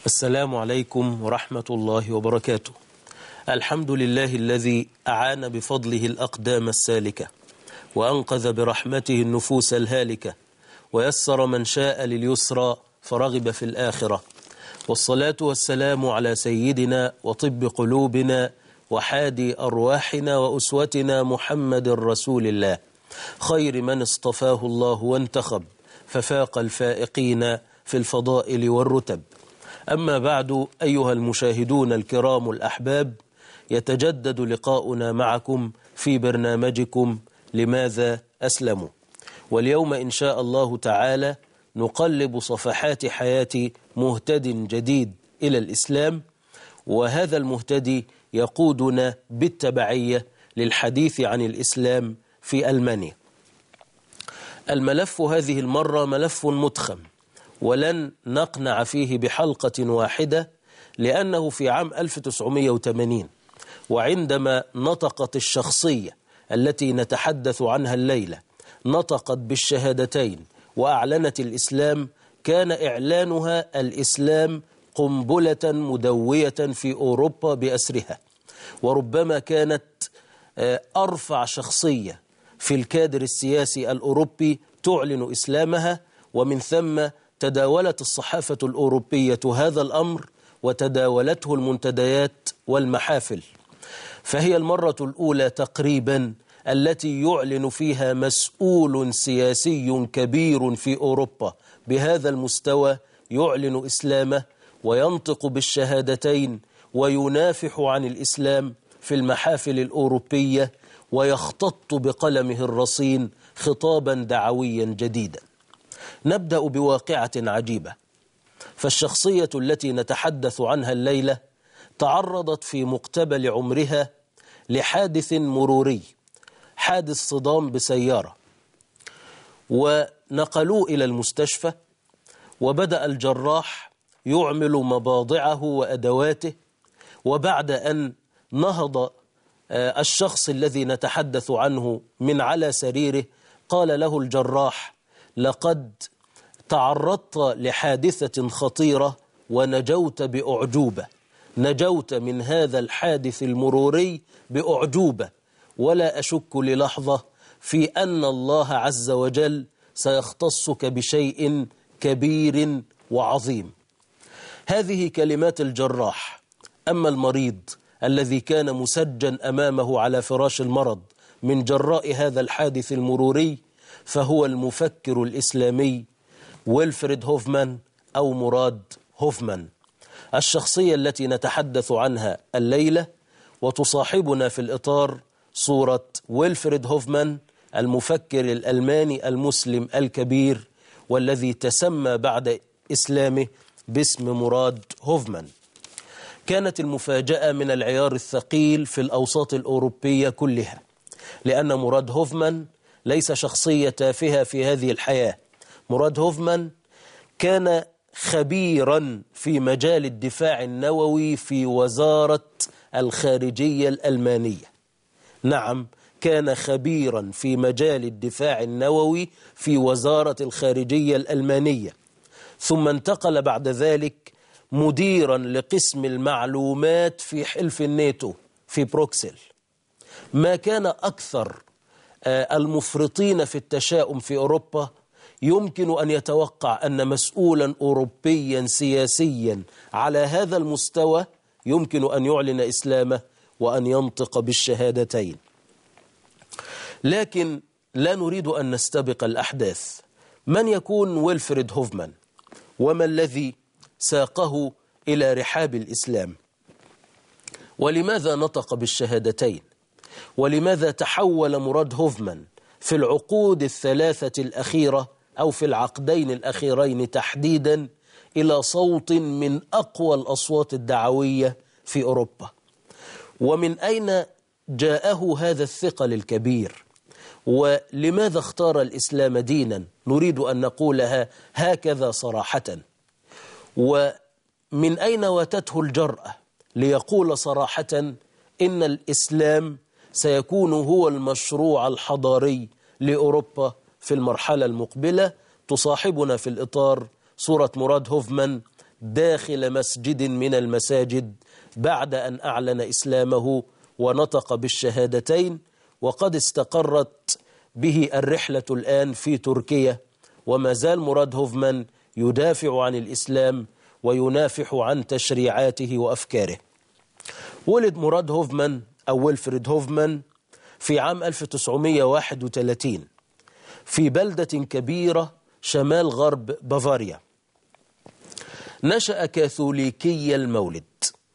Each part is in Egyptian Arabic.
السلام عليكم ورحمة الله وبركاته الحمد لله الذي أعان بفضله الأقدام السالكة وأنقذ برحمته النفوس الهالكة ويسر من شاء لليسرى فرغب في الآخرة والصلاة والسلام على سيدنا وطب قلوبنا وحادي أرواحنا وأسوتنا محمد رسول الله خير من اصطفاه الله وانتخب ففاق الفائقين في الفضائل والرتب أما بعد أيها المشاهدون الكرام الأحباب يتجدد لقاؤنا معكم في برنامجكم لماذا أسلموا واليوم إن شاء الله تعالى نقلب صفحات حياة مهتد جديد إلى الإسلام وهذا المهتدي يقودنا بالتبعية للحديث عن الإسلام في ألمانيا الملف هذه المرة ملف متخم ولن نقنع فيه بحلقة واحدة لأنه في عام 1980 وعندما نطقت الشخصية التي نتحدث عنها الليلة نطقت بالشهادتين وأعلنت الإسلام كان إعلانها الإسلام قنبلة مدوية في أوروبا بأسرها وربما كانت أرفع شخصية في الكادر السياسي الأوروبي تعلن إسلامها ومن ثم تداولت الصحافة الأوروبية هذا الأمر وتداولته المنتديات والمحافل فهي المرة الأولى تقريبا التي يعلن فيها مسؤول سياسي كبير في أوروبا بهذا المستوى يعلن إسلامه وينطق بالشهادتين وينافح عن الإسلام في المحافل الأوروبية ويختط بقلمه الرصين خطابا دعويا جديدا نبدأ بواقعة عجيبة فالشخصية التي نتحدث عنها الليلة تعرضت في مقتبل عمرها لحادث مروري حادث صدام بسيارة ونقلوه إلى المستشفى وبدأ الجراح يعمل مباضعه وأدواته وبعد أن نهض الشخص الذي نتحدث عنه من على سريره قال له الجراح لقد تعرضت لحادثة خطيرة ونجوت بأعجوبة نجوت من هذا الحادث المروري بأعجوبة ولا أشك للحظة في أن الله عز وجل سيختصك بشيء كبير وعظيم هذه كلمات الجراح أما المريض الذي كان مسجن أمامه على فراش المرض من جراء هذا الحادث المروري فهو المفكر الإسلامي ويلفريد هوفمان أو مراد هوفمان الشخصية التي نتحدث عنها الليلة وتصاحبنا في الإطار صورة ويلفريد هوفمان المفكر الألماني المسلم الكبير والذي تسمى بعد إسلامه باسم مراد هوفمان كانت المفاجأة من العيار الثقيل في الأوساط الأوروبية كلها لأن مراد هوفمان ليس شخصية تافهة في هذه الحياة مراد هوفمان كان خبيرا في مجال الدفاع النووي في وزارة الخارجية الألمانية نعم كان خبيرا في مجال الدفاع النووي في وزارة الخارجية الألمانية ثم انتقل بعد ذلك مديرا لقسم المعلومات في حلف الناتو في بروكسل ما كان أكثر المفرطين في التشاؤم في أوروبا يمكن أن يتوقع أن مسؤولا أوروبيا سياسيا على هذا المستوى يمكن أن يعلن إسلامه وأن ينطق بالشهادتين لكن لا نريد أن نستبق الأحداث من يكون ويلفريد هوفمان وما الذي ساقه إلى رحاب الإسلام ولماذا نطق بالشهادتين ولماذا تحول مراد هوفمان في العقود الثلاثة الأخيرة أو في العقدين الأخيرين تحديدا إلى صوت من أقوى الأصوات الدعوية في أوروبا ومن أين جاءه هذا الثقل الكبير ولماذا اختار الإسلام دينا نريد أن نقولها هكذا صراحة ومن أين واتته الجرأة ليقول صراحة إن الإسلام سيكون هو المشروع الحضاري لأوروبا في المرحلة المقبلة تصاحبنا في الإطار صورة مراد هوفمان داخل مسجد من المساجد بعد أن أعلن إسلامه ونطق بالشهادتين وقد استقرت به الرحلة الآن في تركيا وما زال مراد هوفمان يدافع عن الإسلام وينافح عن تشريعاته وأفكاره ولد مراد هوفمان أو ويلفريد هوفمان في عام 1931 في بلدة كبيرة شمال غرب بافاريا نشأ كاثوليكي المولد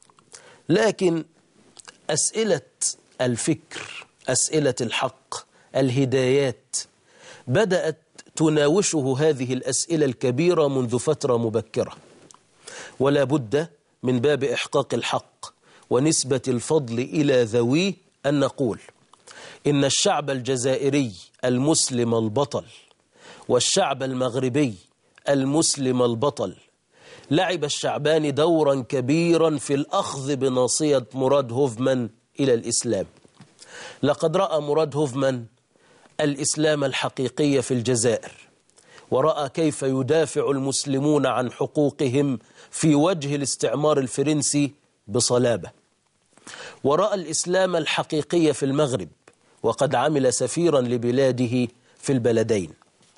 لكن أسئلة الفكر أسئلة الحق الهدايات بدأت تناوشه هذه الأسئلة الكبيرة منذ فترة مبكرة ولا بد من باب إحقاق الحق ونسبة الفضل إلى ذويه أن نقول إن الشعب الجزائري المسلم البطل والشعب المغربي المسلم البطل لعب الشعبان دورا كبيرا في الأخذ بناصية مراد هوفمان إلى الإسلام لقد رأى مراد هوفمان الإسلام الحقيقي في الجزائر ورأى كيف يدافع المسلمون عن حقوقهم في وجه الاستعمار الفرنسي بصلابة ورأى الإسلام الحقيقي في المغرب وقد عمل سفيرا لبلاده في البلدين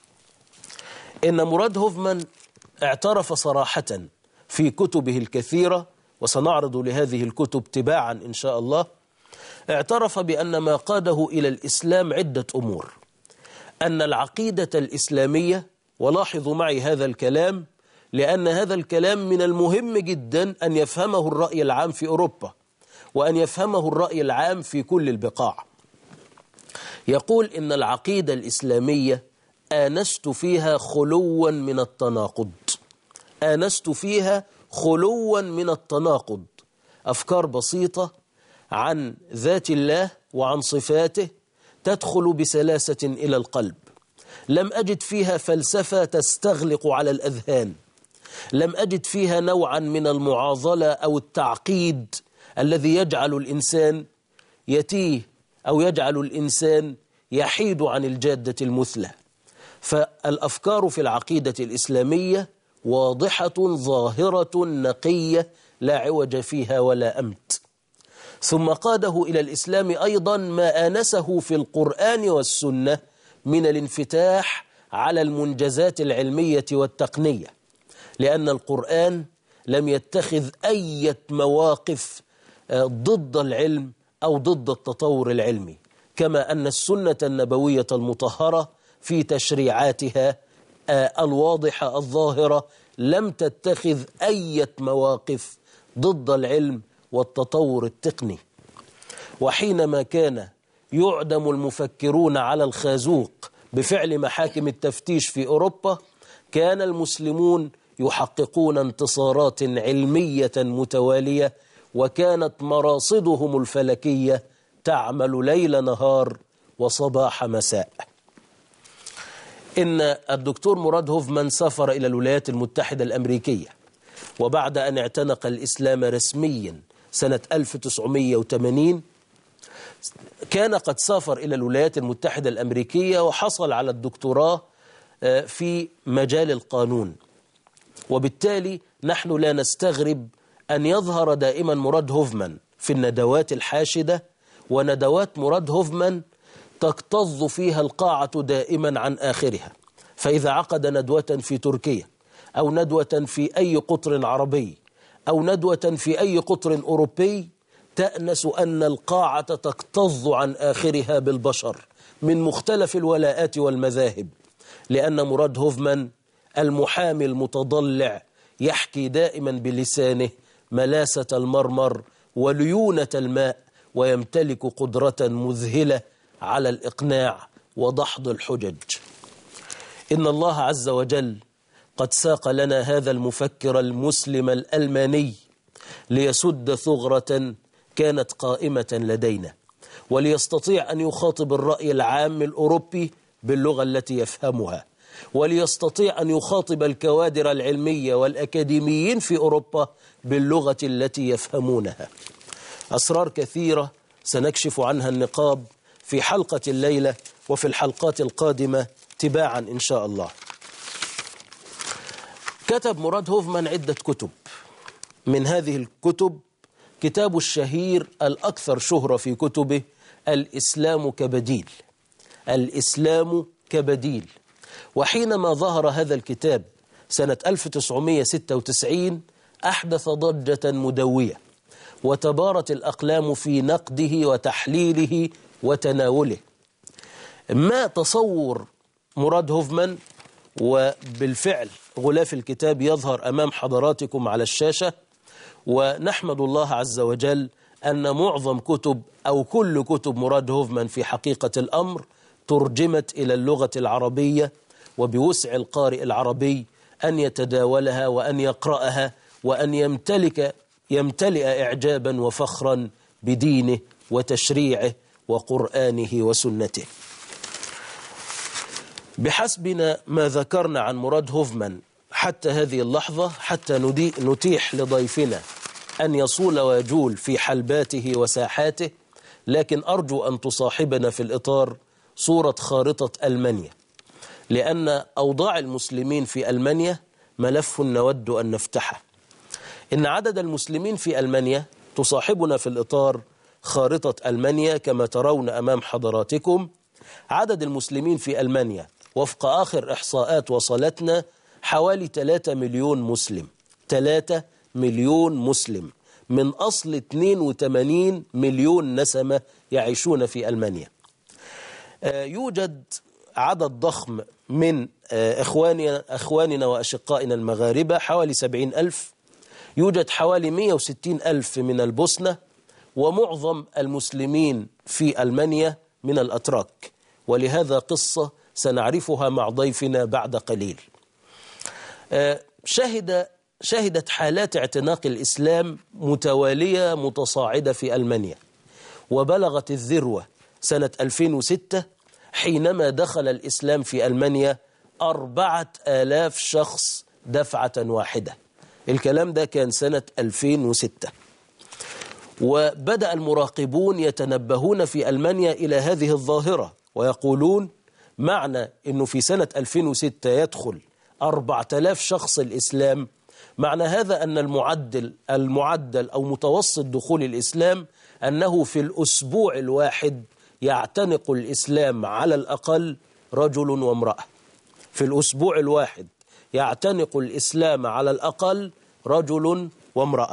إن مراد هوفمان اعترف صراحة في كتبه الكثيرة وسنعرض لهذه الكتب تباعا إن شاء الله اعترف بأن ما قاده إلى الإسلام عدة أمور أن العقيدة الإسلامية ولاحظوا معي هذا الكلام لأن هذا الكلام من المهم جدا أن يفهمه الرأي العام في أوروبا وأن يفهمه الرأي العام في كل البقاع يقول إن العقيدة الإسلامية آنست فيها خلوا من التناقض آنست فيها خلوا من التناقض أفكار بسيطة عن ذات الله وعن صفاته تدخل بسلاسة إلى القلب لم أجد فيها فلسفة تستغلق على الأذهان لم أجد فيها نوعا من المعاضلة أو التعقيد الذي يجعل الإنسان يتيه أو يجعل الإنسان يحيد عن الجادة المثلى فالأفكار في العقيدة الإسلامية واضحة ظاهرة نقية لا عوج فيها ولا أمت ثم قاده إلى الإسلام أيضا ما آنسه في القرآن والسنة من الانفتاح على المنجزات العلمية والتقنية لأن القرآن لم يتخذ أي مواقف ضد العلم أو ضد التطور العلمي كما أن السنة النبوية المطهرة في تشريعاتها الواضحة الظاهرة لم تتخذ أي مواقف ضد العلم والتطور التقني وحينما كان يعدم المفكرون على الخازوق بفعل محاكم التفتيش في أوروبا كان المسلمون يحققون انتصارات علمية متوالية وكانت مراصدهم الفلكية تعمل ليل نهار وصباح مساء إن الدكتور مراد هوفمان سافر إلى الولايات المتحدة الأمريكية وبعد أن اعتنق الإسلام رسميا سنة 1980 كان قد سافر إلى الولايات المتحدة الأمريكية وحصل على الدكتوراه في مجال القانون وبالتالي نحن لا نستغرب أن يظهر دائما مراد هوفمان في الندوات الحاشدة وندوات مراد هوفمان تكتظ فيها القاعة دائما عن آخرها فإذا عقد ندوة في تركيا أو ندوة في أي قطر عربي أو ندوة في أي قطر أوروبي تأنس أن القاعة تكتظ عن آخرها بالبشر من مختلف الولاءات والمذاهب لأن مراد هوفمان المحامي المتضلع يحكي دائما بلسانه ملاسة المرمر وليونة الماء ويمتلك قدرة مذهلة على الإقناع ودحض الحجج إن الله عز وجل قد ساق لنا هذا المفكر المسلم الألماني ليسد ثغرة كانت قائمة لدينا وليستطيع أن يخاطب الرأي العام الأوروبي باللغة التي يفهمها وليستطيع أن يخاطب الكوادر العلمية والأكاديميين في أوروبا باللغة التي يفهمونها أسرار كثيرة سنكشف عنها النقاب في حلقة الليلة وفي الحلقات القادمة تباعا إن شاء الله كتب مراد هوفمان عدة كتب من هذه الكتب كتاب الشهير الأكثر شهرة في كتبه الإسلام كبديل الإسلام كبديل وحينما ظهر هذا الكتاب سنة 1996 أحدث ضجة مدوية وتبارت الأقلام في نقده وتحليله وتناوله ما تصور مراد هوفمان وبالفعل غلاف الكتاب يظهر أمام حضراتكم على الشاشة ونحمد الله عز وجل أن معظم كتب أو كل كتب مراد هوفمان في حقيقة الأمر ترجمت إلى اللغة العربية وبوسع القارئ العربي أن يتداولها وأن يقرأها وأن يمتلك يمتلئ إعجابا وفخرا بدينه وتشريعه وقرآنه وسنته بحسبنا ما ذكرنا عن مراد هوفمان حتى هذه اللحظة حتى نتيح لضيفنا أن يصول ويجول في حلباته وساحاته لكن أرجو أن تصاحبنا في الإطار صورة خارطة ألمانيا لأن أوضاع المسلمين في ألمانيا ملف نود أن نفتحه إن عدد المسلمين في ألمانيا تصاحبنا في الإطار خارطة ألمانيا كما ترون أمام حضراتكم عدد المسلمين في ألمانيا وفق آخر إحصاءات وصلتنا حوالي 3 مليون مسلم 3 مليون مسلم من أصل 82 مليون نسمة يعيشون في ألمانيا يوجد عدد ضخم من إخواننا, إخواننا وأشقائنا المغاربة حوالي 70 ألف يوجد حوالي 160 ألف من البوسنة ومعظم المسلمين في ألمانيا من الأتراك ولهذا قصة سنعرفها مع ضيفنا بعد قليل شهد شهدت حالات اعتناق الإسلام متوالية متصاعدة في ألمانيا وبلغت الذروة سنة 2006 حينما دخل الإسلام في ألمانيا أربعة آلاف شخص دفعة واحدة الكلام ده كان سنة 2006 وبدأ المراقبون يتنبهون في ألمانيا إلى هذه الظاهرة ويقولون معنى أنه في سنة 2006 يدخل 4000 شخص الإسلام معنى هذا أن المعدل المعدل أو متوسط دخول الإسلام أنه في الأسبوع الواحد يعتنق الإسلام على الأقل رجل وامرأة في الأسبوع الواحد يعتنق الإسلام على الأقل رجل وامرأة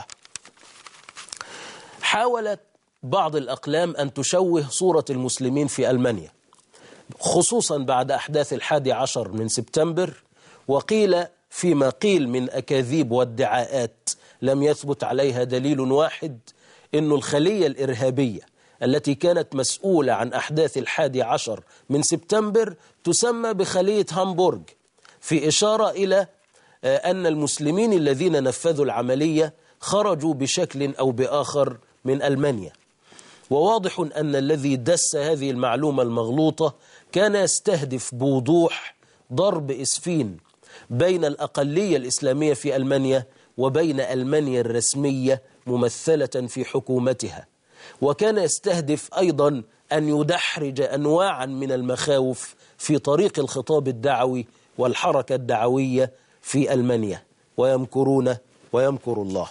حاولت بعض الأقلام أن تشوه صورة المسلمين في ألمانيا خصوصا بعد أحداث الحادي عشر من سبتمبر وقيل فيما قيل من أكاذيب وادعاءات لم يثبت عليها دليل واحد أن الخلية الإرهابية التي كانت مسؤولة عن أحداث الحادي عشر من سبتمبر تسمى بخلية هامبورغ في إشارة إلى أن المسلمين الذين نفذوا العملية خرجوا بشكل أو بآخر من ألمانيا وواضح أن الذي دس هذه المعلومة المغلوطة كان يستهدف بوضوح ضرب إسفين بين الأقلية الإسلامية في ألمانيا وبين ألمانيا الرسمية ممثلة في حكومتها وكان يستهدف أيضا أن يدحرج أنواعا من المخاوف في طريق الخطاب الدعوي والحركة الدعوية في ألمانيا ويمكرون ويمكر الله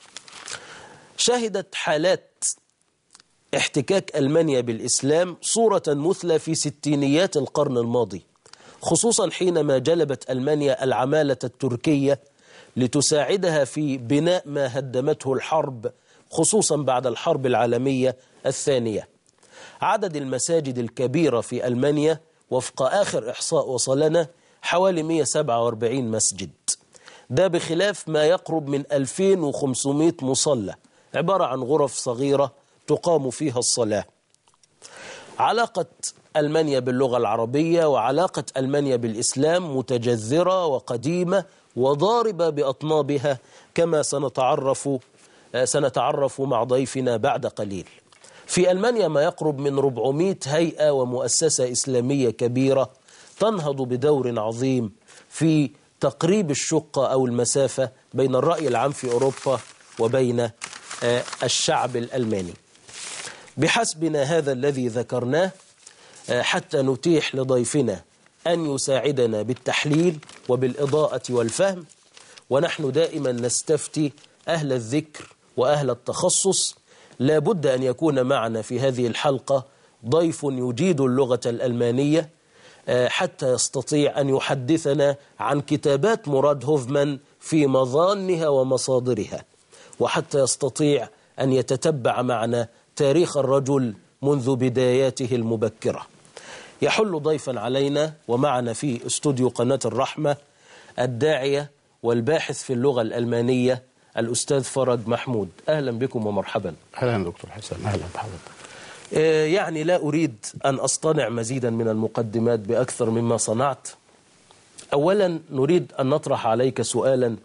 شهدت حالات احتكاك ألمانيا بالإسلام صورة مثلى في ستينيات القرن الماضي خصوصا حينما جلبت ألمانيا العمالة التركية لتساعدها في بناء ما هدمته الحرب خصوصا بعد الحرب العالمية الثانية عدد المساجد الكبيرة في ألمانيا وفق آخر إحصاء وصلنا حوالي 147 مسجد ده بخلاف ما يقرب من 2500 مصلى عبارة عن غرف صغيرة تقام فيها الصلاة علاقة ألمانيا باللغة العربية وعلاقة ألمانيا بالإسلام متجذرة وقديمة وضاربة بأطنابها كما سنتعرف سنتعرف مع ضيفنا بعد قليل في ألمانيا ما يقرب من 400 هيئة ومؤسسة إسلامية كبيرة تنهض بدور عظيم في تقريب الشقة أو المسافة بين الرأي العام في أوروبا وبين الشعب الألماني بحسبنا هذا الذي ذكرناه حتى نتيح لضيفنا أن يساعدنا بالتحليل وبالإضاءة والفهم ونحن دائما نستفتي أهل الذكر وأهل التخصص لا بد أن يكون معنا في هذه الحلقة ضيف يجيد اللغة الألمانية آه، حتى يستطيع أن يحدثنا عن كتابات مراد هوفمان في مظانها ومصادرها وحتى يستطيع أن يتتبع معنا تاريخ الرجل منذ بداياته المبكرة يحل ضيفا علينا ومعنا في استوديو قناة الرحمة الداعية والباحث في اللغة الألمانية الأستاذ فرج محمود أهلا بكم ومرحبا اهلا دكتور حسن اهلا بحضرتك آه، يعني لا أريد أن أصطنع مزيدا من المقدمات بأكثر مما صنعت أولا نريد أن نطرح عليك سؤالا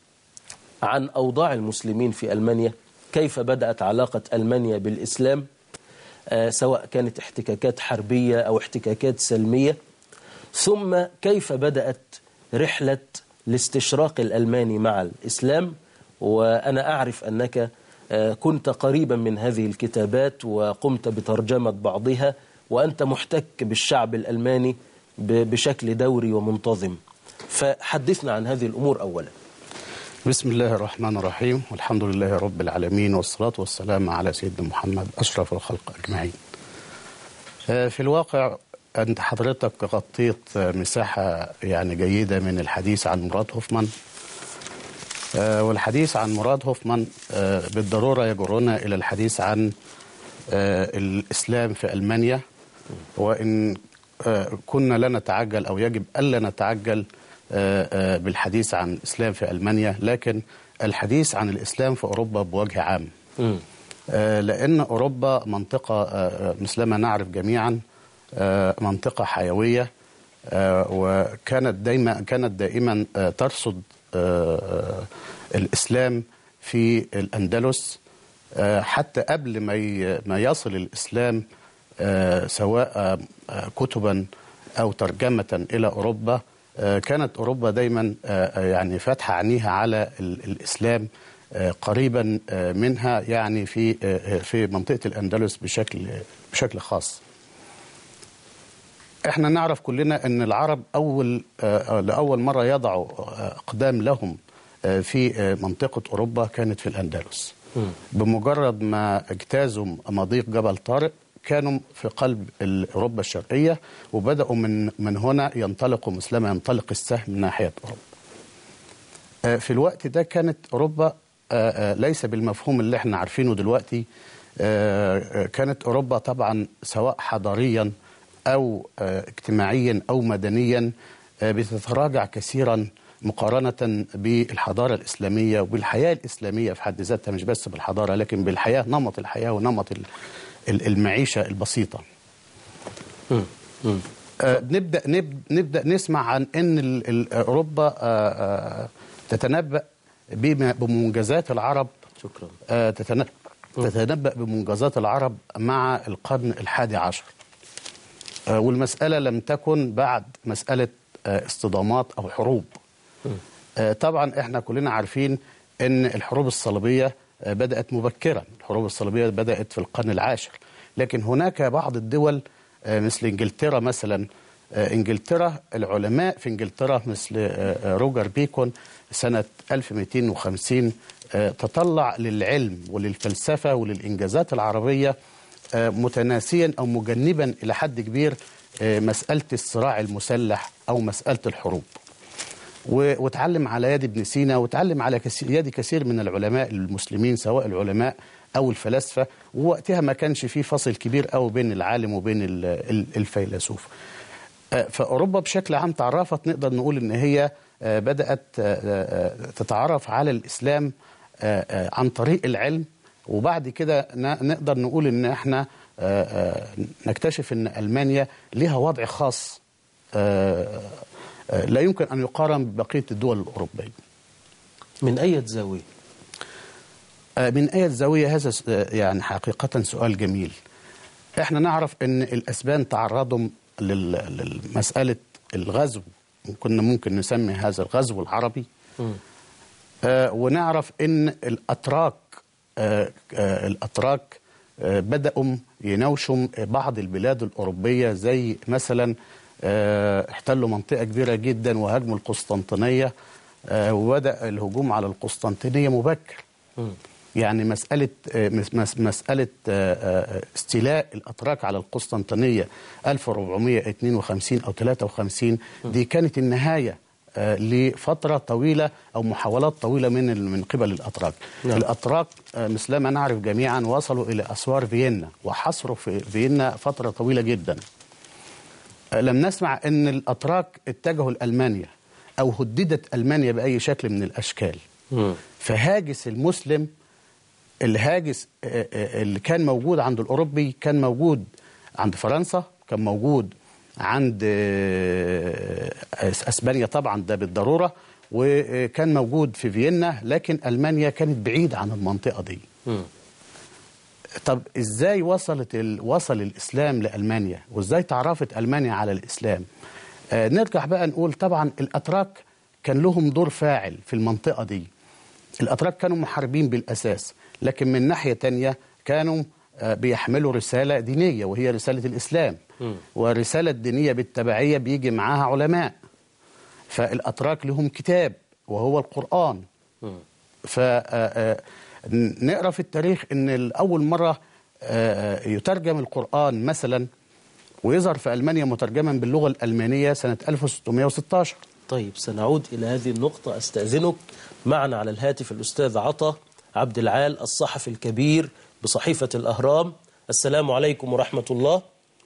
عن أوضاع المسلمين في ألمانيا كيف بدأت علاقة ألمانيا بالإسلام آه، سواء كانت احتكاكات حربية أو احتكاكات سلمية ثم كيف بدأت رحلة الاستشراق الألماني مع الإسلام وأنا أعرف أنك آه، كنت قريبا من هذه الكتابات وقمت بترجمة بعضها وأنت محتك بالشعب الألماني ب- بشكل دوري ومنتظم فحدثنا عن هذه الأمور أولا بسم الله الرحمن الرحيم والحمد لله رب العالمين والصلاة والسلام على سيدنا محمد أشرف الخلق أجمعين آه، في الواقع أنت حضرتك غطيت آه، مساحة يعني جيدة من الحديث عن مراد هوفمان آه، والحديث عن مراد هوفمان آه، بالضرورة يجرنا إلى الحديث عن آه، الإسلام في ألمانيا وإن آه، كنا لا نتعجل أو يجب ألا نتعجل آه، آه، بالحديث عن الإسلام في ألمانيا لكن الحديث عن الإسلام في أوروبا بوجه عام آه، لأن أوروبا منطقة آه، مثلما نعرف جميعا آه، منطقة حيوية آه، وكانت دايما كانت دائما آه، ترصد آه، آه، الإسلام في الأندلس آه، حتى قبل ما ي- ما يصل الإسلام آه، سواء آه، آه، كتبا أو ترجمة إلى أوروبا آه، كانت أوروبا دايما آه، آه، يعني فاتحة عينيها على ال- الإسلام آه، قريبا آه، منها يعني في آه، آه، في منطقة الأندلس بشكل بشكل خاص احنا نعرف كلنا ان العرب اول آه، لاول مره يضعوا آه، اقدام لهم آه، في آه، منطقه اوروبا كانت في الاندلس بمجرد ما اجتازوا مضيق جبل طارق كانوا في قلب ال- اوروبا الشرقيه وبداوا من من هنا ينطلقوا مثلما ينطلق السهم من ناحيه اوروبا آه، في الوقت ده كانت اوروبا آه، آه، ليس بالمفهوم اللي احنا عارفينه دلوقتي آه، آه، كانت اوروبا طبعا سواء حضاريا او آه، اجتماعيا او مدنيا آه، بتتراجع كثيرا مقارنة بالحضارة الإسلامية وبالحياة الإسلامية في حد ذاتها مش بس بالحضارة لكن بالحياة نمط الحياة ونمط ال- ال- المعيشة البسيطة آه، نبدا نب- نبدا نسمع عن ان ال- ال- اوروبا آه، آه، تتنبا بما- بمنجزات العرب شكرا آه، تتن- تتنبا بمنجزات العرب مع القرن الحادي عشر آه، والمساله لم تكن بعد مساله آه، اصطدامات او حروب آه، طبعا احنا كلنا عارفين ان الحروب الصليبيه آه، بدات مبكرا الحروب الصليبيه بدات في القرن العاشر لكن هناك بعض الدول آه، مثل انجلترا مثلا آه، انجلترا العلماء في انجلترا مثل آه، آه، روجر بيكون سنه 1250 آه، تطلع للعلم وللفلسفه وللانجازات العربيه آه، متناسيا او مجنبا الى حد كبير آه، مساله الصراع المسلح او مساله الحروب و- واتعلم على يد ابن سينا واتعلم على كثير يد كثير من العلماء المسلمين سواء العلماء او الفلاسفه ووقتها ما كانش في فصل كبير قوي بين العالم وبين ال- ال- الفيلسوف آه، فاوروبا بشكل عام تعرفت نقدر نقول ان هي آه، بدات آه، آه، تتعرف على الاسلام آه، آه، عن طريق العلم وبعد كده ن- نقدر نقول ان احنا آه، آه، نكتشف ان المانيا لها وضع خاص آه، آه، لا يمكن ان يقارن ببقيه الدول الاوروبيه. من أي زاوية آه، من أي زاوية هذا س- آه، يعني حقيقة سؤال جميل احنا نعرف ان الاسبان تعرضوا لل- لمسألة الغزو كنا ممكن نسمي هذا الغزو العربي آه، ونعرف ان الاتراك آه، آه، الاتراك آه، بداوا يناوشوا بعض البلاد الاوروبيه زي مثلا آه، احتلوا منطقه كبيره جدا وهاجموا القسطنطينيه آه، وبدأ الهجوم على القسطنطينية مبكر يعني مسألة آه، مس- مس- مسألة آه، آه، استيلاء الأتراك على القسطنطينية 1452 أو 53 دي كانت النهاية آه، لفترة طويلة أو محاولات طويلة من ال- من قبل الأتراك نعم. الأتراك آه، مثلما نعرف جميعا وصلوا إلى أسوار فيينا وحصروا في فيينا فترة طويلة جدا آه، لم نسمع أن الأتراك اتجهوا لألمانيا أو هددت ألمانيا بأي شكل من الأشكال مم. فهاجس المسلم الهاجس آه، آه، اللي كان موجود عند الأوروبي كان موجود عند فرنسا كان موجود عند آه، أسبانيا طبعا ده بالضرورة وكان موجود في فيينا لكن ألمانيا كانت بعيدة عن المنطقة دي مم. طب ازاي وصلت ال... وصل الاسلام لالمانيا وازاي تعرفت المانيا على الاسلام آه نرجع بقى نقول طبعا الاتراك كان لهم دور فاعل في المنطقه دي الاتراك كانوا محاربين بالاساس لكن من ناحيه تانية كانوا آه بيحملوا رساله دينيه وهي رساله الاسلام ورساله دينيه بالتبعيه بيجي معاها علماء فالاتراك لهم كتاب وهو القران فنقرا في التاريخ ان اول مره آه، يترجم القران مثلا ويظهر في المانيا مترجما باللغه الالمانيه سنه 1616 طيب سنعود إلى هذه النقطة أستأذنك معنا على الهاتف الأستاذ عطا عبد العال الصحفي الكبير بصحيفة الأهرام السلام عليكم ورحمة الله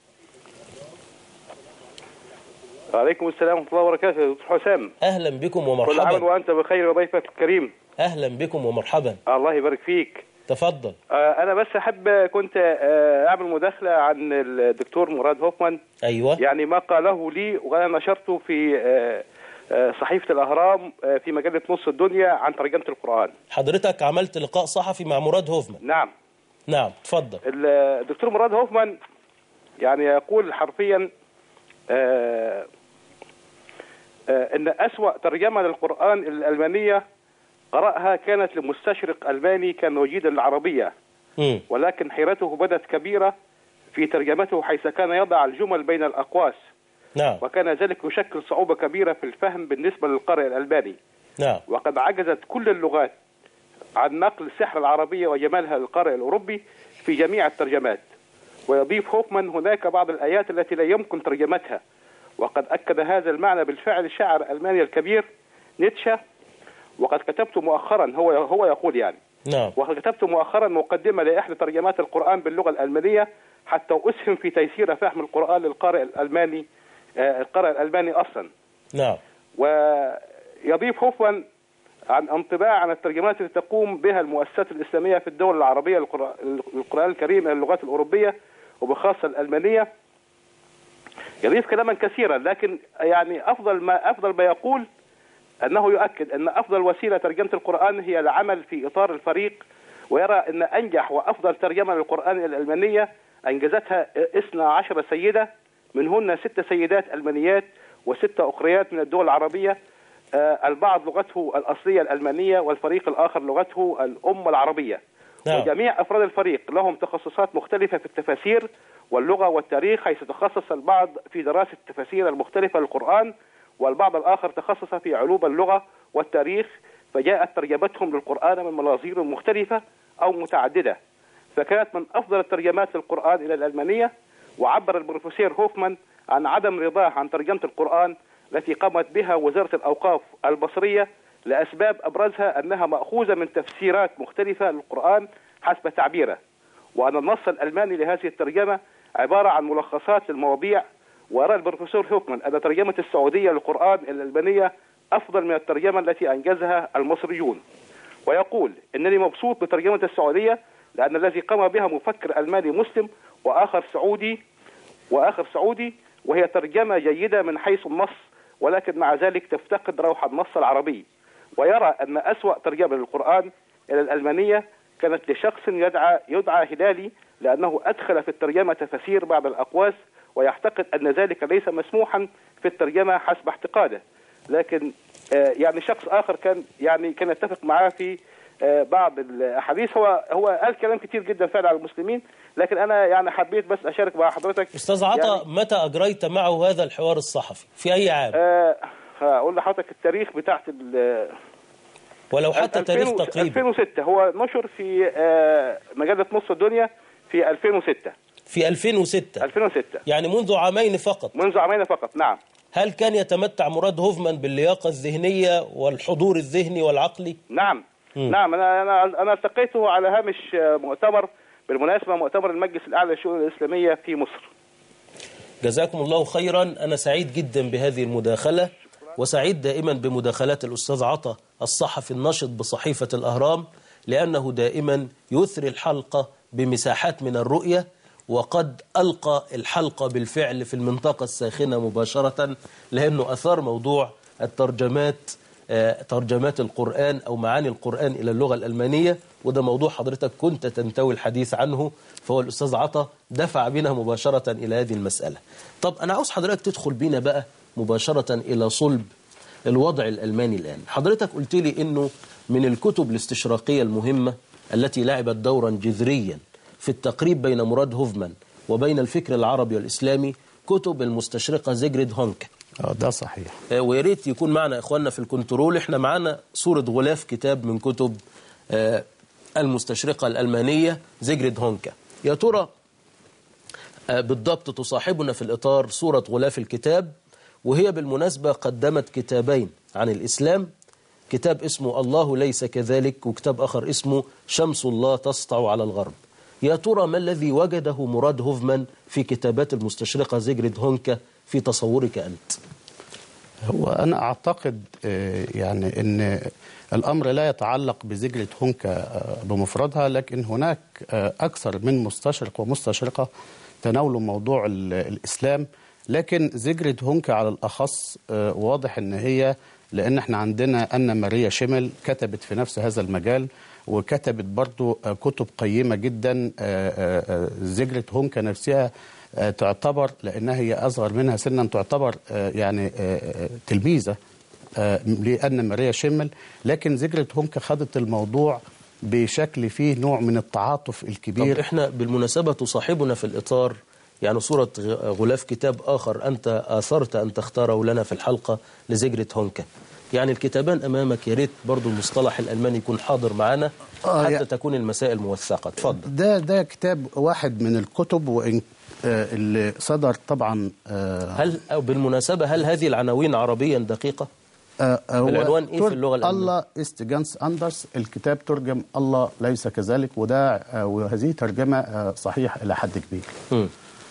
وعليكم السلام ورحمة الله وبركاته يا دكتور حسام أهلا بكم كل عام ومرحبا وأنت بخير وضيفك الكريم أهلا بكم ومرحبا الله يبارك فيك تفضل آه، أنا بس أحب كنت آه، أعمل مداخلة عن الدكتور مراد هوفمان أيوة يعني ما قاله لي وأنا نشرته في آه، آه، صحيفة الأهرام آه، في مجلة نص الدنيا عن ترجمة القرآن حضرتك عملت لقاء صحفي مع مراد هوفمان نعم نعم تفضل الدكتور مراد هوفمان يعني يقول حرفيا آه، آه، ان اسوا ترجمه للقران الالمانيه قراها كانت لمستشرق الماني كان وجيدا العربيه مم. ولكن حيرته بدت كبيره في ترجمته حيث كان يضع الجمل بين الاقواس نعم وكان ذلك يشكل صعوبه كبيره في الفهم بالنسبه للقارئ الالماني نعم وقد عجزت كل اللغات عن نقل سحر العربية وجمالها للقارئ الأوروبي في جميع الترجمات ويضيف هوفمان هناك بعض الآيات التي لا يمكن ترجمتها وقد أكد هذا المعنى بالفعل الشاعر الألماني الكبير نيتشه وقد كتبت مؤخرا هو هو يقول يعني نعم وقد كتبت مؤخرا مقدمة لإحدى ترجمات القرآن باللغة الألمانية حتى أسهم في تيسير فهم القرآن للقارئ الألماني آه، القارئ الألماني أصلا نعم ويضيف هوفمان عن انطباع عن الترجمات التي تقوم بها المؤسسات الإسلامية في الدول العربية للقرآ- للقرآن الكريم من اللغات الأوروبية وبخاصة الألمانية يضيف كلاما كثيرا لكن يعني أفضل ما أفضل ما يقول أنه يؤكد أن أفضل وسيلة ترجمة القرآن هي العمل في إطار الفريق ويرى أن أنجح وأفضل ترجمة للقرآن الألمانية أنجزتها 12 سيدة منهن ست سيدات ألمانيات وستة أخريات من الدول العربية آه، البعض لغته الأصلية الألمانية والفريق الآخر لغته الأم العربية نعم. وجميع أفراد الفريق لهم تخصصات مختلفة في التفاسير واللغة والتاريخ حيث تخصص البعض في دراسة التفاسير المختلفة للقرآن والبعض الآخر تخصص في علوم اللغة والتاريخ فجاءت ترجمتهم للقرآن من مناظير مختلفة أو متعددة فكانت من أفضل الترجمات للقرآن إلى الألمانية وعبر البروفيسور هوفمان عن عدم رضاه عن ترجمة القرآن التي قامت بها وزارة الأوقاف البصرية لأسباب أبرزها أنها مأخوذة من تفسيرات مختلفة للقرآن حسب تعبيره وأن النص الألماني لهذه الترجمة عبارة عن ملخصات للمواضيع ويرى البروفيسور هوكمان أن ترجمة السعودية للقرآن الألبانية أفضل من الترجمة التي أنجزها المصريون ويقول إنني مبسوط بترجمة السعودية لأن الذي قام بها مفكر ألماني مسلم وآخر سعودي وآخر سعودي وهي ترجمة جيدة من حيث النص ولكن مع ذلك تفتقد روح النص العربي ويرى أن أسوأ ترجمة للقرآن إلى الألمانية كانت لشخص يدعى يدعى هلالي لأنه أدخل في الترجمة تفاسير بعض الأقواس ويعتقد أن ذلك ليس مسموحا في الترجمة حسب اعتقاده لكن آه، يعني شخص آخر كان يعني كان يتفق معاه في آه، بعض الأحاديث هو هو قال كلام كتير جدا فعلا على المسلمين لكن أنا يعني حبيت بس أشارك مع حضرتك أستاذ عطا يعني متى أجريت معه هذا الحوار الصحفي في أي عام آه، هقول لحضرتك التاريخ بتاعت ال- ولو حتى تاريخ 2000 تقريبي 2006 هو نشر في آه، مجله نص الدنيا في 2006 في 2006 2006 يعني منذ عامين فقط منذ عامين فقط نعم هل كان يتمتع مراد هوفمان باللياقة الذهنية والحضور الذهني والعقلي نعم نعم انا انا انا التقيته على هامش آه، مؤتمر بالمناسبه مؤتمر المجلس الاعلى للشؤون الاسلاميه في مصر جزاكم الله خيرا أنا سعيد جدا بهذه المداخلة وسعيد دائما بمداخلات الأستاذ عطا الصحفي النشط بصحيفة الأهرام لأنه دائما يثري الحلقة بمساحات من الرؤية وقد ألقى الحلقة بالفعل في المنطقة الساخنة مباشرة لأنه أثار موضوع الترجمات آه، ترجمات القرآن أو معاني القرآن إلى اللغة الألمانية وده موضوع حضرتك كنت تنتوي الحديث عنه فهو الأستاذ عطا دفع بنا مباشرة إلى هذه المسألة طب أنا عاوز حضرتك تدخل بينا بقى مباشرة إلى صلب الوضع الألماني الآن حضرتك قلت لي أنه من الكتب الاستشراقية المهمة التي لعبت دورا جذريا في التقريب بين مراد هوفمان وبين الفكر العربي والإسلامي كتب المستشرقة زيجريد هونك آه، ده صحيح آه، ويا ريت يكون معنا اخواننا في الكنترول احنا معانا صورة غلاف كتاب من كتب آه، المستشرقة الألمانية زيجريد هونكا يا ترى آه، بالضبط تصاحبنا في الإطار صورة غلاف الكتاب وهي بالمناسبة قدمت كتابين عن الإسلام كتاب اسمه الله ليس كذلك وكتاب آخر اسمه شمس الله تسطع على الغرب يا ترى ما الذي وجده مراد هوفمان في كتابات المستشرقة زيجريد هونكا في تصورك أنت هو أنا أعتقد آه، يعني أن الأمر لا يتعلق بزجرة هونكا آه، بمفردها لكن هناك آه، أكثر من مستشرق ومستشرقة تناولوا موضوع ال- الإسلام لكن زجرة هونكا على الأخص آه، واضح أن هي لأن احنا عندنا أن ماريا شيمل كتبت في نفس هذا المجال وكتبت برضو آه، كتب قيمة جدا آه، آه، آه، زجرة هونكا نفسها آه، تعتبر لأنها هي أصغر منها سنا تعتبر آه، يعني آه، آه، تلميذة آه، لأن ماريا شيمل لكن زجرة هونكا خدت الموضوع بشكل فيه نوع من التعاطف طب الكبير احنا بالمناسبة تصاحبنا في الإطار يعني صورة غ- غلاف كتاب آخر أنت آثرت أن تختاره لنا في الحلقة لزجرة هونكا يعني الكتابان أمامك يا ريت برضو المصطلح الألماني يكون حاضر معنا آه، حتى يعني- تكون المسائل موثقة اتفضل ده ده كتاب واحد من الكتب وإن آه، اللي صدر طبعا آه، هل أو بالمناسبة هل هذه العناوين عربيا دقيقة؟ آه، هو العنوان إيه في تر- اللغة الألمانية؟ الله است جانس أندرس الكتاب ترجم الله ليس كذلك وده آه، وهذه ترجمة آه، صحيح إلى حد كبير مم.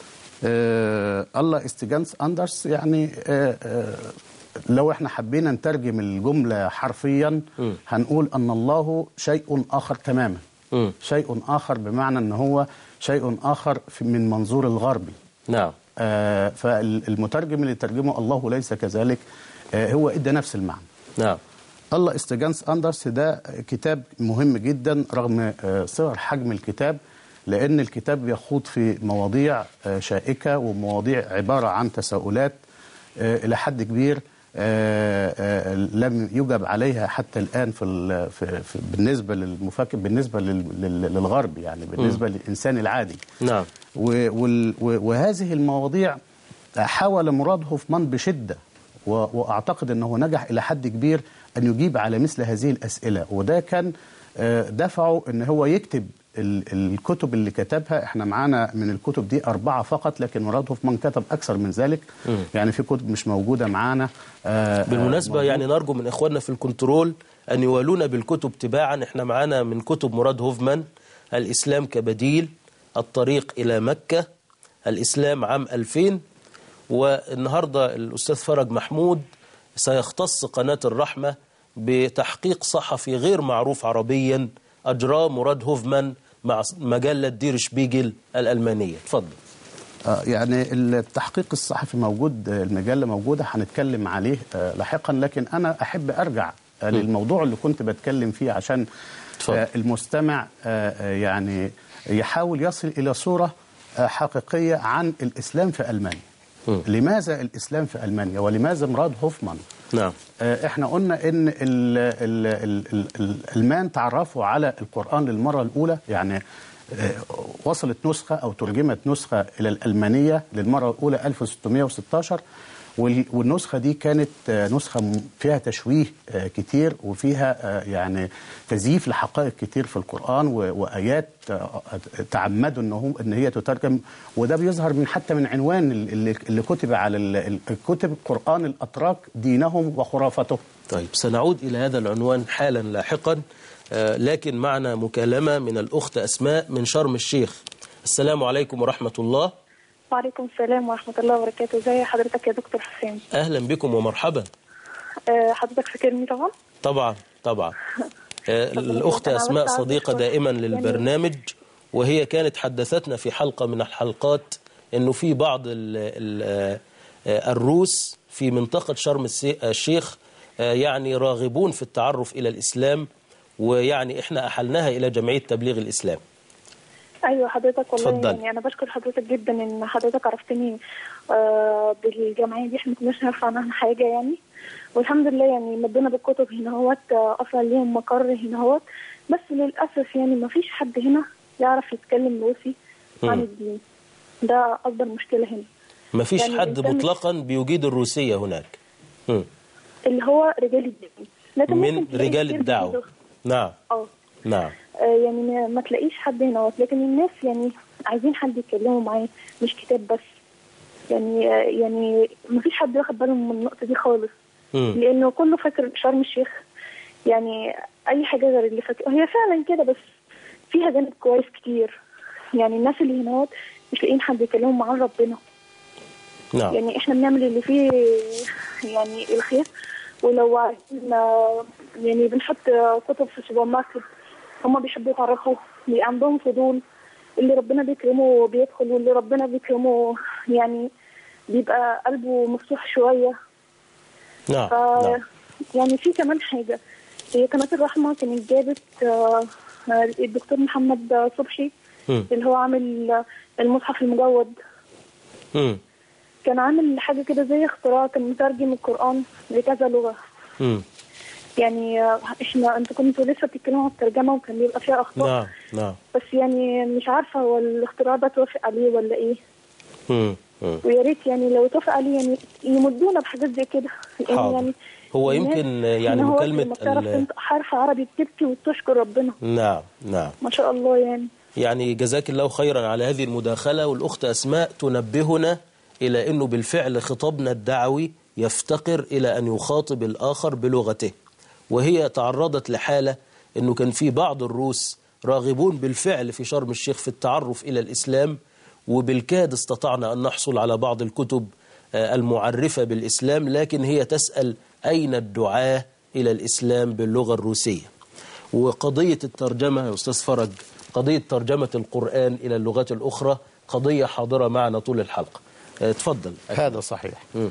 آه الله است جانس أندرس يعني آه آه لو احنا حبينا نترجم الجملة حرفيا هنقول أن الله شيء آخر تماما مم. شيء آخر بمعنى أن هو شيء آخر في- من منظور الغربي نعم آه فالمترجم اللي ترجمه الله ليس كذلك آه هو ادى نفس المعنى نعم الله استجانس أندرس ده كتاب مهم جدا رغم آه، صغر حجم الكتاب لأن الكتاب يخوض في مواضيع آه، شائكة ومواضيع عبارة عن تساؤلات آه، إلى حد كبير آه، آه، لم يجب عليها حتى الآن في, ال- في, في بالنسبة للمفكر بالنسبة لل- لل- للغرب يعني بالنسبة للإنسان العادي نعم و- وال- و- وهذه المواضيع حاول مراد هوفمان بشدة و- وأعتقد أنه نجح إلى حد كبير أن يجيب على مثل هذه الأسئلة وده كان آه، دفعه أن هو يكتب ال- الكتب اللي كتبها احنا معانا من الكتب دي أربعة فقط لكن مراد هوفمان كتب أكثر من ذلك يعني في كتب مش موجودة معانا آه، آه، بالمناسبة موجود. يعني نرجو من إخواننا في الكنترول أن يوالونا بالكتب تباعا إحنا معانا من كتب مراد هوفمان الإسلام كبديل الطريق إلى مكة الإسلام عام 2000 والنهاردة الأستاذ فرج محمود سيختص قناة الرحمة بتحقيق صحفي غير معروف عربيا أجراه مراد هوفمان مع مجلة دير شبيجل الألمانية تفضل آه، يعني التحقيق الصحفي موجود آه، المجلة موجودة هنتكلم عليه آه، لاحقا لكن أنا أحب أرجع آه، للموضوع اللي كنت بتكلم فيه عشان اتفضل. آه، المستمع آه، آه، يعني يحاول يصل إلى صورة آه، حقيقية عن الإسلام في ألمانيا مم. لماذا الإسلام في ألمانيا ولماذا مراد هوفمان نعم آه، احنا قلنا ان ال ال ال ال الالمان تعرفوا على القران للمره الاولى يعني آه، وصلت نسخه او ترجمت نسخه الى الالمانيه للمره الاولى 1616 وال- والنسخة دي كانت آه، نسخة م- فيها تشويه آه، كتير وفيها آه، يعني تزييف لحقائق كتير في القرآن و- وآيات آه، تعمدوا إن هم إن هي تترجم وده بيظهر من حتى من عنوان ال- اللي اللي كتب على ال- ال- كتب قرآن الأتراك دينهم وخرافتهم طيب سنعود إلى هذا العنوان حالا لاحقا آه، لكن معنا مكالمة من الأخت أسماء من شرم الشيخ السلام عليكم ورحمة الله وعليكم السلام ورحمة الله وبركاته ازي حضرتك يا دكتور حسين أهلا بكم ومرحبا أه حضرتك فاكرني طبعا طبعا طبعا آه، الأخت أنا بس أسماء عاوزة صديقة أشكر- دائما يعني- للبرنامج وهي كانت حدثتنا في حلقة من الحلقات أنه في بعض ال ال آه، الروس في منطقة شرم السي- الشيخ آه، يعني راغبون في التعرف إلى الإسلام ويعني إحنا أحلناها إلى جمعية تبليغ الإسلام ايوه حضرتك والله اتفضلي. يعني انا بشكر حضرتك جدا ان حضرتك عرفتني آه بالجمعيه دي احنا ما كناش نعرف عنها حاجه يعني والحمد لله يعني مدونا بالكتب هنا هوت آه، اصلا ليهم مقر هنا هوت بس للاسف يعني ما فيش حد هنا يعرف يتكلم روسي عن مم. الدين ده اكبر مشكله هنا ما فيش يعني حد الإنسان مش- مطلقا بيجيد الروسية هناك مم. اللي هو رجال الدين لكن من ممكن تلاقي رجال كتير الدعوة بيجيدوا. نعم اه نعم آه، يعني ما, ما تلاقيش حد هنا لكن الناس يعني عايزين حد يتكلموا معاه مش كتاب بس يعني آه، يعني ما فيش حد واخد باله من النقطة دي خالص مم. لأنه كله فاكر شرم الشيخ يعني أي حاجة غير اللي فاكر هي فعلا كده بس فيها جانب كويس كتير يعني الناس اللي هنا مش لاقيين حد يكلمهم عن ربنا نعم يعني احنا بنعمل اللي فيه يعني الخير ولو عايزين آه، يعني بنحط كتب في السوبر ماركت هما بيحبوا يتعرفوا بيبقى عندهم فضول اللي ربنا بيكرمه بيدخل واللي ربنا بيكرمه يعني بيبقى قلبه مفتوح شوية نعم ف نعم يعني في كمان حاجة هي قناة الرحمة كانت جابت آه، آه، الدكتور محمد صبحي مم. اللي هو عامل آه، المصحف المجود مم. كان عامل حاجة كده زي اختراع كان مترجم القرآن لكذا لغة مم. يعني آه، احنا انتوا كنتوا لسه بتتكلموا عن الترجمة وكان بيبقى فيها أخطاء نعم نعم بس يعني مش عارفة هو الاختراع ده توافق عليه ولا ايه مم. مم. ويا ريت يعني لو توافق عليه يعني يمدونا بحاجات زي كده لأن حاضر. يعني هو الناس يمكن يعني هنا هو مكالمة لما بتعرف ال- تنطق حرف عربي بتبكي وتشكر ربنا نعم نعم ما شاء الله يعني يعني جزاك الله خيرا على هذه المداخلة والأخت أسماء تنبهنا إلى أنه بالفعل خطابنا الدعوي يفتقر إلى أن يخاطب الآخر بلغته وهي تعرضت لحالة أنه كان في بعض الروس راغبون بالفعل في شرم الشيخ في التعرف إلى الإسلام وبالكاد استطعنا أن نحصل على بعض الكتب آه، المعرفة بالإسلام لكن هي تسأل أين الدعاة إلى الإسلام باللغة الروسية وقضية الترجمة يا أستاذ فرج قضية ترجمة القرآن إلى اللغات الأخرى قضية حاضرة معنا طول الحلقة آه، اتفضل هذا صحيح مم.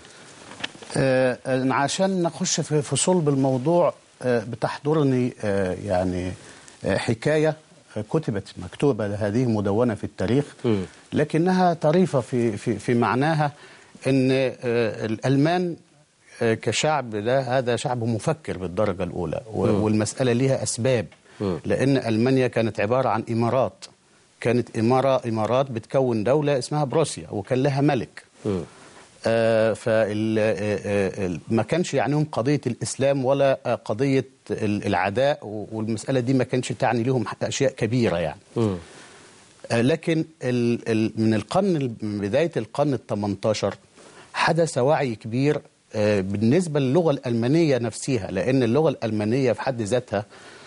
آه، آه، عشان نخش في في صلب الموضوع آه، بتحضرني آه، يعني آه، حكاية آه، كتبت مكتوبة هذه مدونة في التاريخ مم. لكنها طريفة في في في معناها ان آه، الألمان آه، كشعب ده هذا شعب مفكر بالدرجة الأولى و- والمسألة ليها أسباب مم. لأن ألمانيا كانت عبارة عن إمارات كانت إمارة إمارات بتكون دولة اسمها بروسيا وكان لها ملك مم. آه، فال آه، آه، ال- ما كانش يعنيهم قضية الإسلام ولا آه، قضية ال- العداء و- والمسألة دي ما كانش تعني لهم أشياء كبيرة يعني مم. آه، لكن ال ال من القرن ال- من بداية القرن ال 18 حدث وعي كبير آه، بالنسبة للغة الألمانية نفسها لأن اللغة الألمانية في حد ذاتها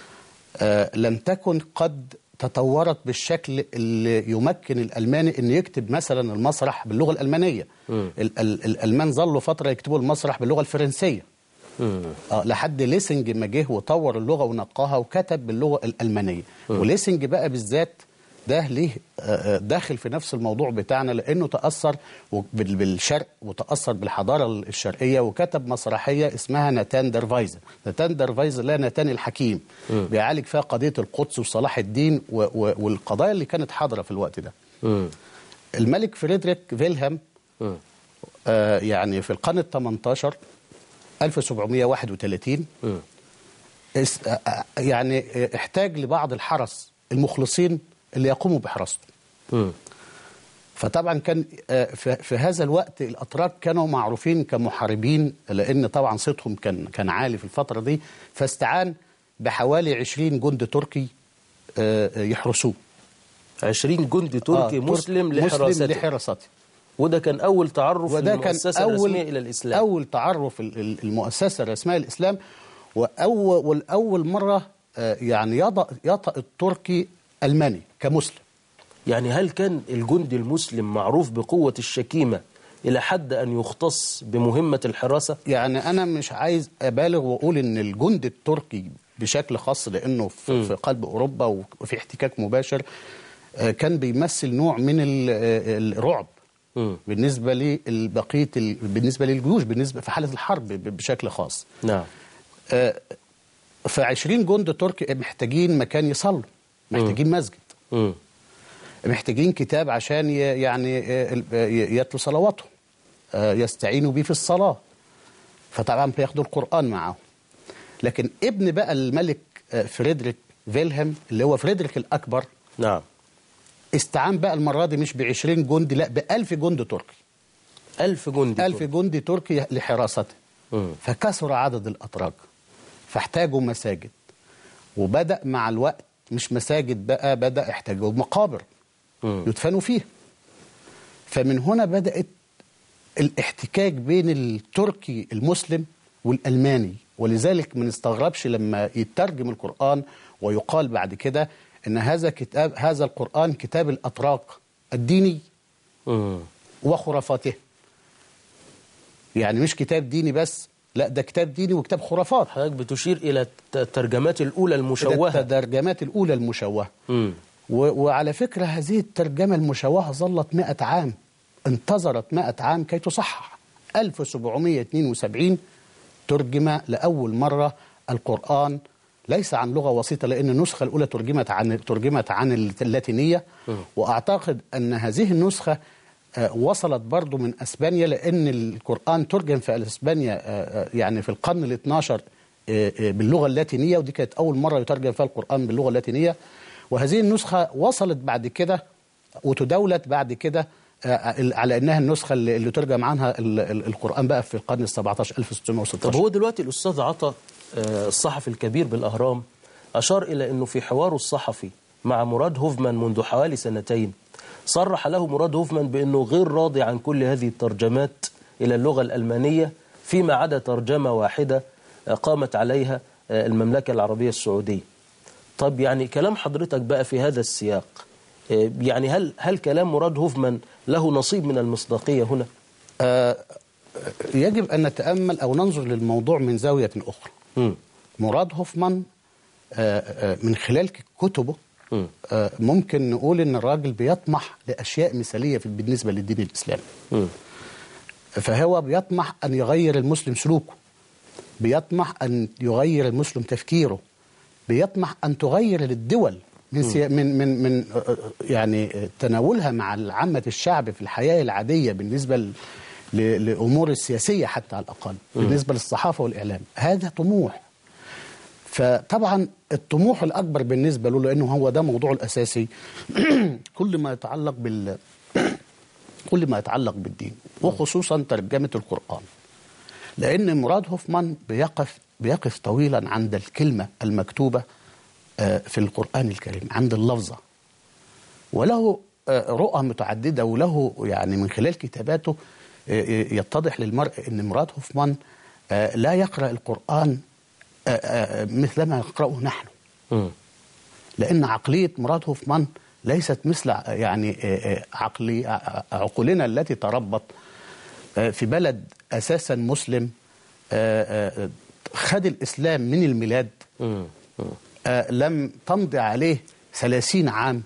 آه، لم تكن قد تطورت بالشكل اللي يمكن الألماني أن يكتب مثلا المسرح باللغة الألمانية ال ال الألمان ظلوا فترة يكتبوا المسرح باللغة الفرنسية مم. آه لحد ليسنج ما جه وطور اللغه ونقاها وكتب باللغه الالمانيه وليسنج بقى بالذات ده ليه آه، آه، داخل في نفس الموضوع بتاعنا لانه تاثر و- بال- بالشرق وتاثر بالحضاره الشرقيه وكتب مسرحيه اسمها نتان درفايزر نتان درفايزر لا نتان الحكيم بيعالج فيها قضيه القدس وصلاح الدين و- و- والقضايا اللي كانت حاضره في الوقت ده مم. الملك فريدريك فيلهام مم. آه، يعني في القرن ال 18 1731 مم. اس- آه، آه، يعني آه، احتاج لبعض الحرس المخلصين اللي يقوموا بحراسته مم. فطبعا كان آه، في في هذا الوقت الاتراك كانوا معروفين كمحاربين لان طبعا صيتهم كان كان عالي في الفتره دي فاستعان بحوالي 20 جند تركي آه، يحرسوه 20 جندي تركي آه، مسلم مسلم لحراسته لحراسته وده كان أول تعرف وده كان للمؤسسة أول الرسمية إلى الإسلام أول تعرف ال- ال- المؤسسة الرسمية للإسلام وأول والأول مرة آه، يعني يطأ يطأ التركي ألماني كمسلم يعني هل كان الجندي المسلم معروف بقوة الشكيمة إلى حد أن يختص بمهمة الحراسة يعني أنا مش عايز أبالغ وأقول إن الجند التركي بشكل خاص لأنه في, في قلب أوروبا وفي احتكاك مباشر آه، كان بيمثل نوع من ال- آه، الرعب مم. بالنسبة لبقية ال- بالنسبة للجيوش بالنسبة في حالة الحرب ب- بشكل خاص نعم ف 20 جند تركي محتاجين مكان يصلوا محتاجين مسجد مم. محتاجين كتاب عشان ي- يعني آه، آه، يتلوا صلواتهم آه، يستعينوا بيه في الصلاة فطبعا بياخدوا القرآن معاهم لكن ابن بقى الملك آه، فريدريك فيلهلم اللي هو فريدريك الأكبر نعم استعان بقى المرة دي مش ب 20 جندي لا ب 1000 جندي تركي ألف جندي ألف تركي. جندي تركي لحراسته مم. فكثر عدد الأتراك فاحتاجوا مساجد وبدأ مع الوقت مش مساجد بقى بدأ احتاجوا مقابر مم. يدفنوا فيها فمن هنا بدأت الاحتكاك بين التركي المسلم والألماني ولذلك ما نستغربش لما يترجم القرآن ويقال بعد كده ان هذا كتاب هذا القرآن كتاب الأتراك الديني مم. وخرافاته يعني مش كتاب ديني بس لا ده كتاب ديني وكتاب خرافات حضرتك بتشير إلى الت- الترجمات الأولى ده المشوهة الترجمات الأولى المشوهة مم. و- وعلى فكرة هذه الترجمة المشوهة ظلت مئة عام انتظرت مئة عام كي تصحح 1772 ترجم لأول مرة القرآن ليس عن لغة وسيطة لأن النسخة الأولى ترجمت عن ترجمت عن اللاتينية وأعتقد أن هذه النسخة آه، وصلت برضو من أسبانيا لأن القرآن ترجم في أسبانيا آه، آه، يعني في القرن ال 12 آه، آه، باللغة اللاتينية ودي كانت أول مرة يترجم فيها القرآن باللغة اللاتينية وهذه النسخة وصلت بعد كده وتداولت بعد كده آه، على انها النسخه اللي اللي ترجم عنها ال- ال- القران بقى في القرن ال 17 طب 1616 هو دلوقتي الأستاذ عطا آه، الصحفي الكبير بالأهرام أشار إلى أنه في حواره الصحفي مع مراد هوفمان منذ حوالي سنتين صرح له مراد هوفمان بأنه غير راضي عن كل هذه الترجمات إلى اللغة الألمانية فيما عدا ترجمة واحدة آه، قامت عليها آه، المملكة العربية السعودية طب يعني كلام حضرتك بقى في هذا السياق آه، يعني هل هل كلام مراد هوفمان له نصيب من المصداقية هنا؟ آه، يجب ان نتامل او ننظر للموضوع من زاويه اخرى مم. مراد هوفمان آه، آه، من خلال كتبه مم. آه، ممكن نقول ان الراجل بيطمح لاشياء مثاليه في بالنسبه للدين الاسلامي مم. فهو بيطمح أن يغير المسلم سلوكه بيطمح أن يغير المسلم تفكيره بيطمح أن تغير الدول من سي... من من من آه، آه، يعني آه، تناولها مع عامة الشعب في الحياة العادية بالنسبة ل... ل... لأمور السياسية حتى على الأقل بالنسبة للصحافة والإعلام هذا طموح فطبعا الطموح الأكبر بالنسبة له لأنه هو ده موضوعه الأساسي كل ما يتعلق بال كل ما يتعلق بالدين وخصوصا ترجمة القرآن لأن مراد هوفمان بيقف بيقف طويلا عند الكلمة المكتوبة آه، في القرآن الكريم عند اللفظة وله آه، رؤى متعددة وله يعني من خلال كتاباته آه، آه، يتضح للمرء أن مراد هوفمان آه، لا يقرأ القرآن آه، آه، مثلما نقرأه نحن مم. لأن عقلية مراد هوفمان ليست مثل يعني آه، آه، عقلي ع- عقولنا التي تربط آه، في بلد أساسا مسلم آه، آه، خد الإسلام من الميلاد مم. مم. آه، لم تمضي عليه ثلاثين عام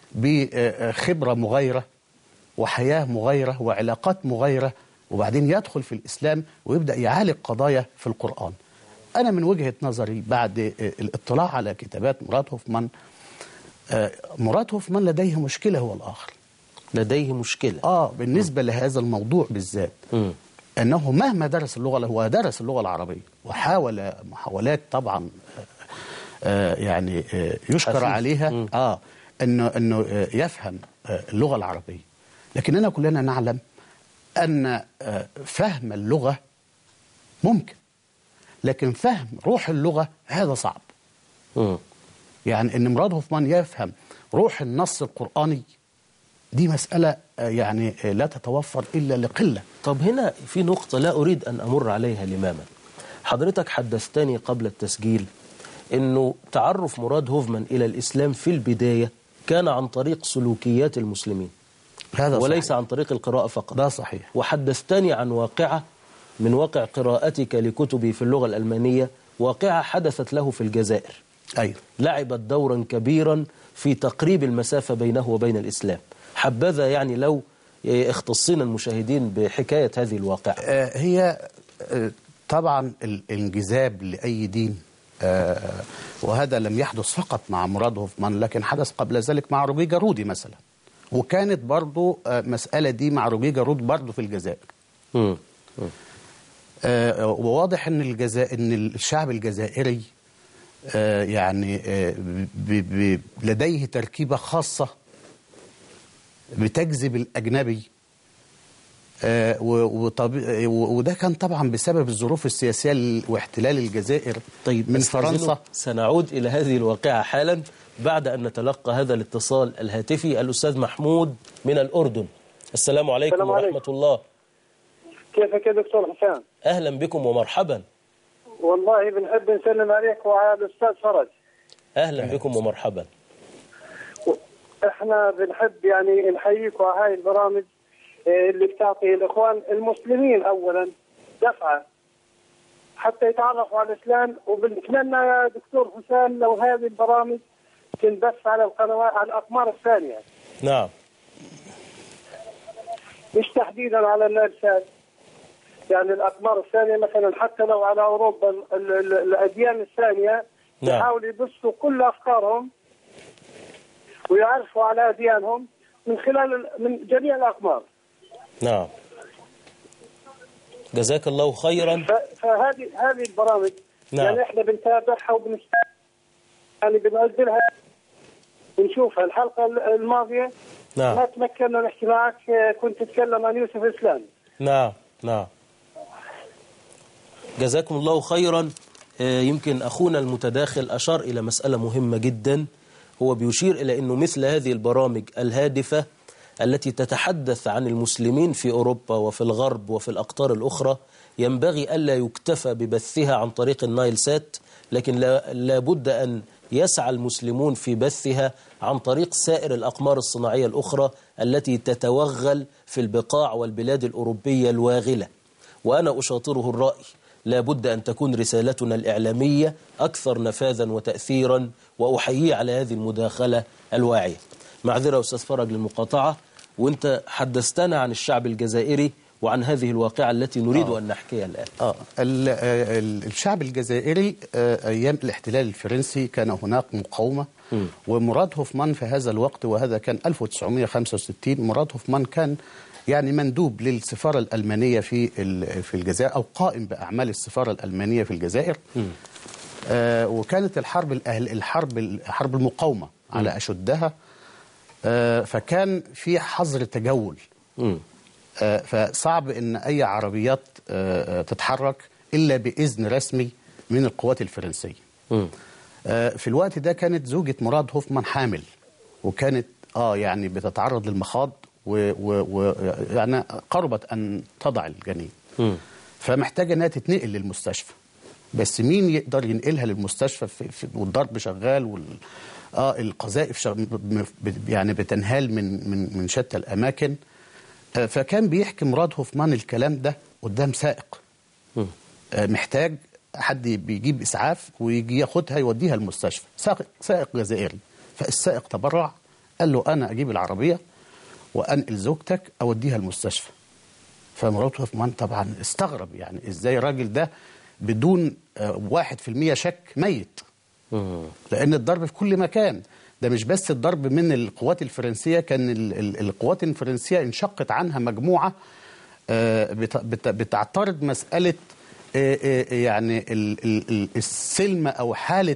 بخبرة مغايرة وحياة مغايرة وعلاقات مغايرة وبعدين يدخل في الإسلام ويبدأ يعالج قضايا في القرآن أنا من وجهة نظري بعد آه، الاطلاع على كتابات مراد هوفمان آه، مراد هوفمان لديه مشكلة هو الآخر لديه مشكلة آه بالنسبة لهذا الموضوع بالذات مم. أنه مهما درس اللغة هو درس اللغة العربية وحاول محاولات طبعا آه، آه، يعني آه، يشكر حثيث. عليها مم. آه أنه أنه آه، يفهم آه، اللغة العربية لكننا كلنا نعلم أن آه، فهم اللغة ممكن لكن فهم روح اللغة هذا صعب مم. يعني ان مراد هوفمان يفهم روح النص القرآني دي مسألة آه، يعني آه، لا تتوفر إلا لقلة طب هنا في نقطة لا أريد أن أمر عليها لماما حضرتك حدثتني قبل التسجيل أنه تعرف مراد هوفمان إلى الإسلام في البداية كان عن طريق سلوكيات المسلمين هذا وليس صحيح. عن طريق القراءة فقط ده صحيح وحدثتني عن واقعة من واقع قراءتك لكتبي في اللغة الألمانية واقعة حدثت له في الجزائر أيوه لعبت دورا كبيرا في تقريب المسافة بينه وبين الإسلام حبذا يعني لو اختصينا المشاهدين بحكاية هذه الواقعة آه، هي آه، طبعا الانجذاب لأي دين آه، وهذا لم يحدث فقط مع مراد هوفمان لكن حدث قبل ذلك مع روبي جارودي مثلا وكانت برضو آه، مسألة دي مع روبي جارود برضو في الجزائر مم. آه، وواضح ان الجزائر ان الشعب الجزائري آه، يعني آه، ب- ب- لديه تركيبه خاصه بتجذب الاجنبي آه، و- وطب- و- وده كان طبعا بسبب الظروف السياسيه ل- واحتلال الجزائر طيب من أستأذنك، فرنسا سنعود إلى هذه الواقعة حالا بعد أن نتلقى هذا الاتصال الهاتفي الأستاذ محمود من الأردن السلام عليكم السلام ورحمة عليكم. الله كيفك يا دكتور حسام؟ أهلا بكم ومرحبا والله بنحب نسلم عليك وعلى الاستاذ فرج. أهلا بكم ومرحبا احنا بنحب يعني نحييكم على هاي البرامج آه، اللي بتعطي الاخوان المسلمين اولا دفعه حتى يتعرفوا على الاسلام وبنتمنى يا دكتور حسام لو هذه البرامج تنبث على القنوات على الاقمار الثانيه نعم مش تحديدا على النالسات يعني الاقمار الثانيه مثلا حتى لو على اوروبا ال- ال- الاديان الثانيه نعم. يحاولوا يبثوا كل افكارهم ويعرفوا على اديانهم من خلال ال- من جميع الاقمار نعم جزاك الله خيرا ف- فهذه هذه البرامج نعم. يعني احنا بنتابعها وبنست يعني بننزلها ونشوفها الحلقه ال- الماضيه نعم ما تمكنا نحكي معك آه، كنت تتكلم عن يوسف الاسلام نعم نعم جزاكم الله خيرا آه، يمكن أخونا المتداخل أشار إلى مسألة مهمة جدا هو بيشير إلى أنه مثل هذه البرامج الهادفة التي تتحدث عن المسلمين في أوروبا وفي الغرب وفي الأقطار الأخرى ينبغي ألا يكتفى ببثها عن طريق النايل سات لكن لا لابد أن يسعى المسلمون في بثها عن طريق سائر الأقمار الصناعية الأخرى التي تتوغل في البقاع والبلاد الأوروبية الواغلة وأنا أشاطره الرأي لا بد أن تكون رسالتنا الإعلامية أكثر نفاذا وتأثيرا وأحيي على هذه المداخلة الواعية معذرة أستاذ فرج للمقاطعة وأنت حدثتنا عن الشعب الجزائري وعن هذه الواقعة التي نريد أن نحكيها الآن اه ال- آه، ال- الشعب الجزائري آه، ايام الاحتلال الفرنسي كان هناك مقاومه ومراد هوفمان في هذا الوقت وهذا كان 1965 مراد هوفمان كان يعني مندوب للسفاره الالمانيه في ال- في الجزائر او قائم باعمال السفاره الالمانيه في الجزائر آه وكانت الحرب الأهل الحرب حرب المقاومه على اشدها آه فكان في حظر تجول مم. آه، فصعب ان اي عربيات آه، آه، تتحرك الا باذن رسمي من القوات الفرنسيه. مم. آه، في الوقت ده كانت زوجة مراد هوفمان حامل وكانت اه يعني بتتعرض للمخاض و, و, و يعني قربت ان تضع الجنين. مم. فمحتاجه انها تتنقل للمستشفى. بس مين يقدر ينقلها للمستشفى في في والضرب شغال وال اه القذائف شغ... م- ب- يعني بتنهال من من من شتى الاماكن آه، فكان بيحكي مراد هوفمان الكلام ده قدام سائق مم. آه، محتاج حد بيجيب اسعاف ويجي ياخدها يوديها المستشفى سائق سائق جزائري فالسائق تبرع قال له انا اجيب العربيه وانقل زوجتك اوديها المستشفى فمرات هوفمان طبعا استغرب يعني ازاي الراجل ده بدون آه، واحد في المية شك ميت مم. لان الضرب في كل مكان ده مش بس الضرب من القوات الفرنسيه كان ال- ال- القوات الفرنسيه انشقت عنها مجموعه آه، بت- بت- بتعترض مساله آه، آه، يعني ال- ال- ال- السلم او حاله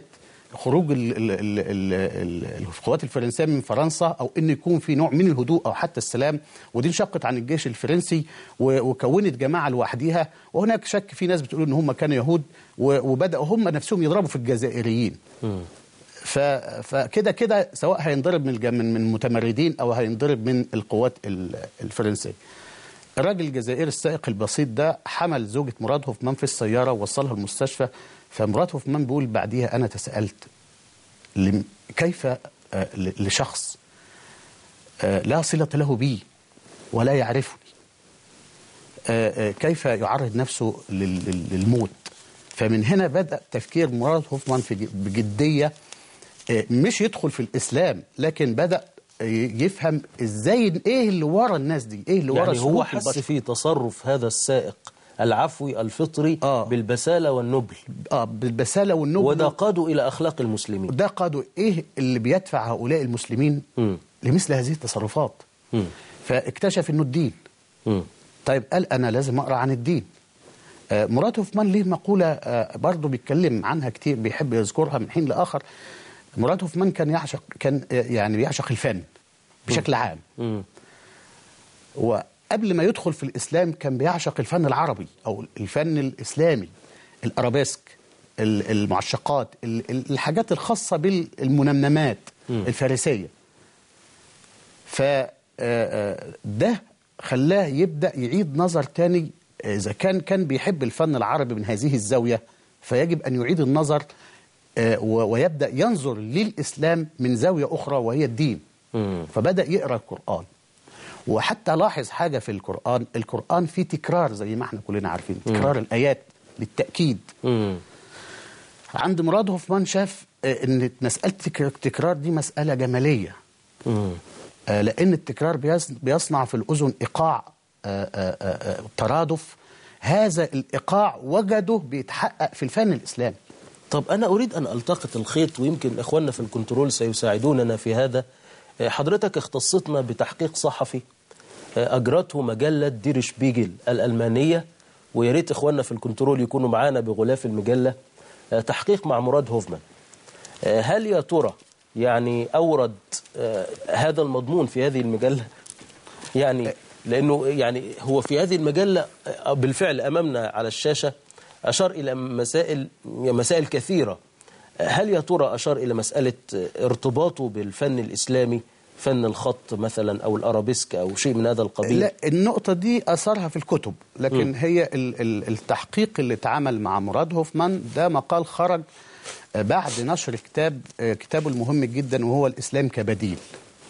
خروج ال ال ال ال ال القوات الفرنسيه من فرنسا او ان يكون في نوع من الهدوء او حتى السلام ودي انشقت عن الجيش الفرنسي و- وكونت جماعه لوحدها وهناك شك في ناس بتقول ان هم كانوا يهود و- وبداوا هم نفسهم يضربوا في الجزائريين ف- فكده كده سواء هينضرب من الج- من من المتمردين او هينضرب من القوات ال- الفرنسيه الراجل الجزائري السائق البسيط ده حمل زوجة مراد هوفمان في السيارة ووصلها المستشفى فمراد هوفمان بيقول بعديها أنا تساءلت لم- كيف آه، ل- لشخص آه، لا صلة له بي ولا يعرفني آه، آه، كيف يعرض نفسه لل- لل- للموت فمن هنا بدأ تفكير مراد هوفمان في ج- بجدية آه، مش يدخل في الإسلام لكن بدأ ي- يفهم ازاي ايه اللي ورا الناس دي ايه اللي ورا يعني هو سلوك حس البشر. في تصرف هذا السائق العفوي الفطري آه. بالبسالة والنبل اه بالبساله والنبل وده قادوا إلى أخلاق المسلمين ده قادوا ايه اللي بيدفع هؤلاء المسلمين مم. لمثل هذه التصرفات مم. فاكتشف انه الدين مم. طيب قال انا لازم اقرا عن الدين آه، مراد هوفمان ليه مقوله آه، برضه بيتكلم عنها كتير بيحب يذكرها من حين لاخر مراد هوفمان كان يعشق كان آه، يعني بيعشق الفن بشكل عام مم. وقبل ما يدخل في الإسلام كان بيعشق الفن العربي أو الفن الإسلامي الأرابيسك ال- المعشقات ال- ال- الحاجات الخاصة بالمنمنمات الفارسية فده خلاه يبدأ يعيد نظر تاني إذا كان كان بيحب الفن العربي من هذه الزاوية فيجب أن يعيد النظر آه، و- ويبدأ ينظر للإسلام من زاوية أخرى وهي الدين مم. فبدأ يقرأ القرآن وحتى لاحظ حاجة في القرآن القرآن فيه تكرار زي ما احنا كلنا عارفين تكرار الآيات للتأكيد مم. عند مراد هوفمان شاف آه، ان مسألة تك- التكرار دي مسألة جمالية مم. آه، لأن التكرار بيص- بيصنع في الأذن إيقاع آه، آه، آه، آه، ترادف هذا الإيقاع وجده بيتحقق في الفن الإسلامي طب أنا أريد أن ألتقط الخيط ويمكن إخواننا في الكنترول سيساعدوننا في هذا آه، حضرتك اختصتنا بتحقيق صحفي آه، أجرته مجلة دير شبيجل الألمانية ويا ريت إخواننا في الكنترول يكونوا معانا بغلاف المجلة آه، تحقيق مع مراد هوفمان آه، هل يا ترى يعني أورد آه، هذا المضمون في هذه المجلة يعني لأنه يعني هو في هذه المجلة آه، بالفعل أمامنا على الشاشة أشار إلى مسائل مسائل كثيرة هل يا ترى أشار إلى مسألة ارتباطه بالفن الإسلامي فن الخط مثلا أو الأرابيسك أو شيء من هذا القبيل لا النقطة دي أثرها في الكتب لكن م. هي ال- ال- التحقيق اللي اتعمل مع مراد هوفمان ده مقال خرج آه، بعد نشر كتاب آه، كتابه المهم جدا وهو الإسلام كبديل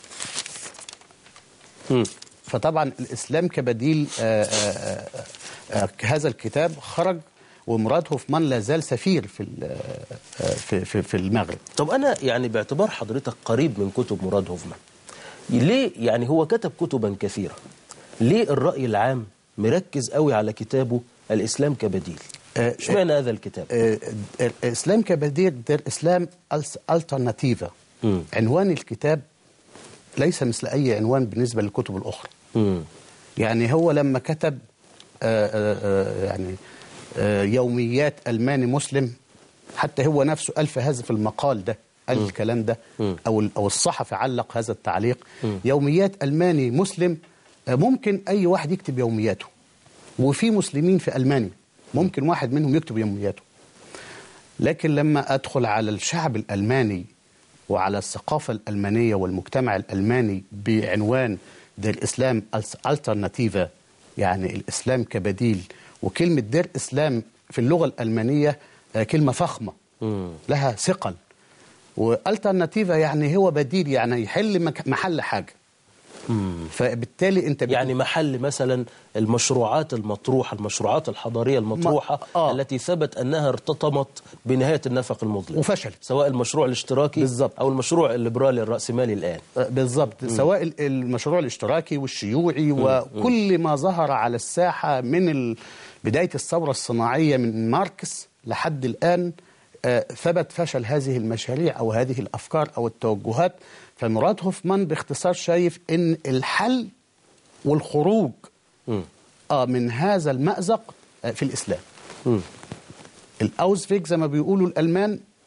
مم. فطبعا الإسلام كبديل آه، آه، آه، آه، هذا الكتاب خرج ومراد هوفمان لا زال سفير في ال- آه، في في, في المغرب طب أنا يعني باعتبار حضرتك قريب من كتب مراد هوفمان ليه يعني هو كتب كتبا كثيرة ليه الرأي العام مركز قوي على كتابه الإسلام كبديل آه، اشمعنى هذا الكتاب آه، الإسلام كبديل ده الإسلام ألترناتيفا مم. عنوان الكتاب ليس مثل أي عنوان بالنسبة للكتب الأخرى مم. يعني هو لما كتب آه، آه، آه، يعني آه، يوميات ألماني مسلم حتى هو نفسه قال في هذا في المقال ده قال الكلام ده أو ال- أو الصحفي علق هذا التعليق يوميات ألماني مسلم آه، ممكن أي واحد يكتب يومياته وفي مسلمين في ألمانيا ممكن واحد منهم يكتب يومياته لكن لما أدخل على الشعب الألماني وعلى الثقافة الألمانية والمجتمع الألماني بعنوان دير إسلام ألترناتيفا يعني الإسلام كبديل وكلمة دير إسلام في اللغة الألمانية آه، كلمة فخمة لها ثقل والترناتيفا يعني هو بديل يعني يحل مك- محل حاجة فبالتالي انت بت- يعني محل مثلا المشروعات المطروحة المشروعات الحضارية المطروحة ما- آه. التي ثبت أنها ارتطمت بنهاية النفق المظلم وفشلت. سواء المشروع الاشتراكي بالظبط. أو المشروع الليبرالي الرأسمالي الآن بالضبط سواء ال- المشروع الاشتراكي والشيوعي وكل ما ظهر على الساحة من ال- بداية الثورة الصناعية من ماركس لحد الآن آه، ثبت فشل هذه المشاريع أو هذه الأفكار أو التوجهات فمراد هوفمان باختصار شايف أن الحل والخروج آه من هذا المأزق آه، في الإسلام الأوزفيك زي ما بيقولوا الألمان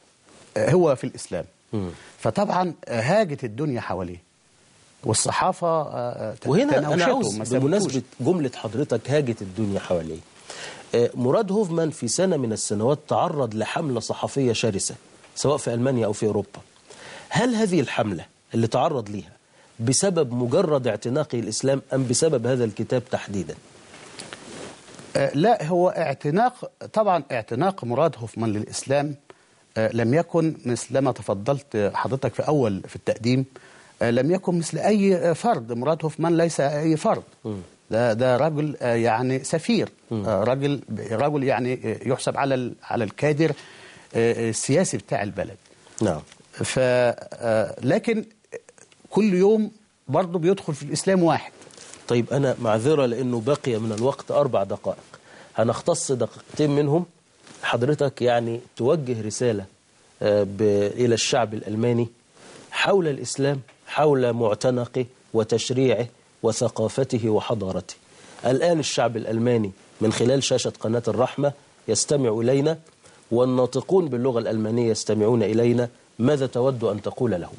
آه، هو في الإسلام فطبعا آه، هاجت الدنيا حواليه والصحافة آه، ت- وهنا أنا تناوشته، عاوز ما سابتوش. بمناسبة جملة حضرتك هاجت الدنيا حواليه آه، مراد هوفمان في سنة من السنوات تعرض لحملة صحفية شرسة سواء في ألمانيا أو في أوروبا هل هذه الحملة اللي تعرض ليها بسبب مجرد اعتناقه الإسلام أم بسبب هذا الكتاب تحديدا آه، لا هو اعتناق طبعا اعتناق مراد هوفمان للإسلام آه، لم يكن مثل ما تفضلت حضرتك في أول في التقديم آه، لم يكن مثل أي آه، فرد مراد هوفمان ليس أي فرد ده ده رجل آه، يعني سفير آه، رجل رجل يعني آه، يحسب على ال- على الكادر آه، السياسي بتاع البلد نعم ف آه، لكن كل يوم برضه بيدخل في الإسلام واحد طيب أنا معذرة لأنه بقي من الوقت أربع دقائق هنختص دقيقتين منهم حضرتك يعني توجه رسالة آه، ب- إلى الشعب الألماني حول الإسلام حول معتنقه وتشريعه وثقافته وحضارته الآن الشعب الألماني من خلال شاشة قناة الرحمة يستمع إلينا والناطقون باللغة الألمانية يستمعون إلينا ماذا تود أن تقول لهم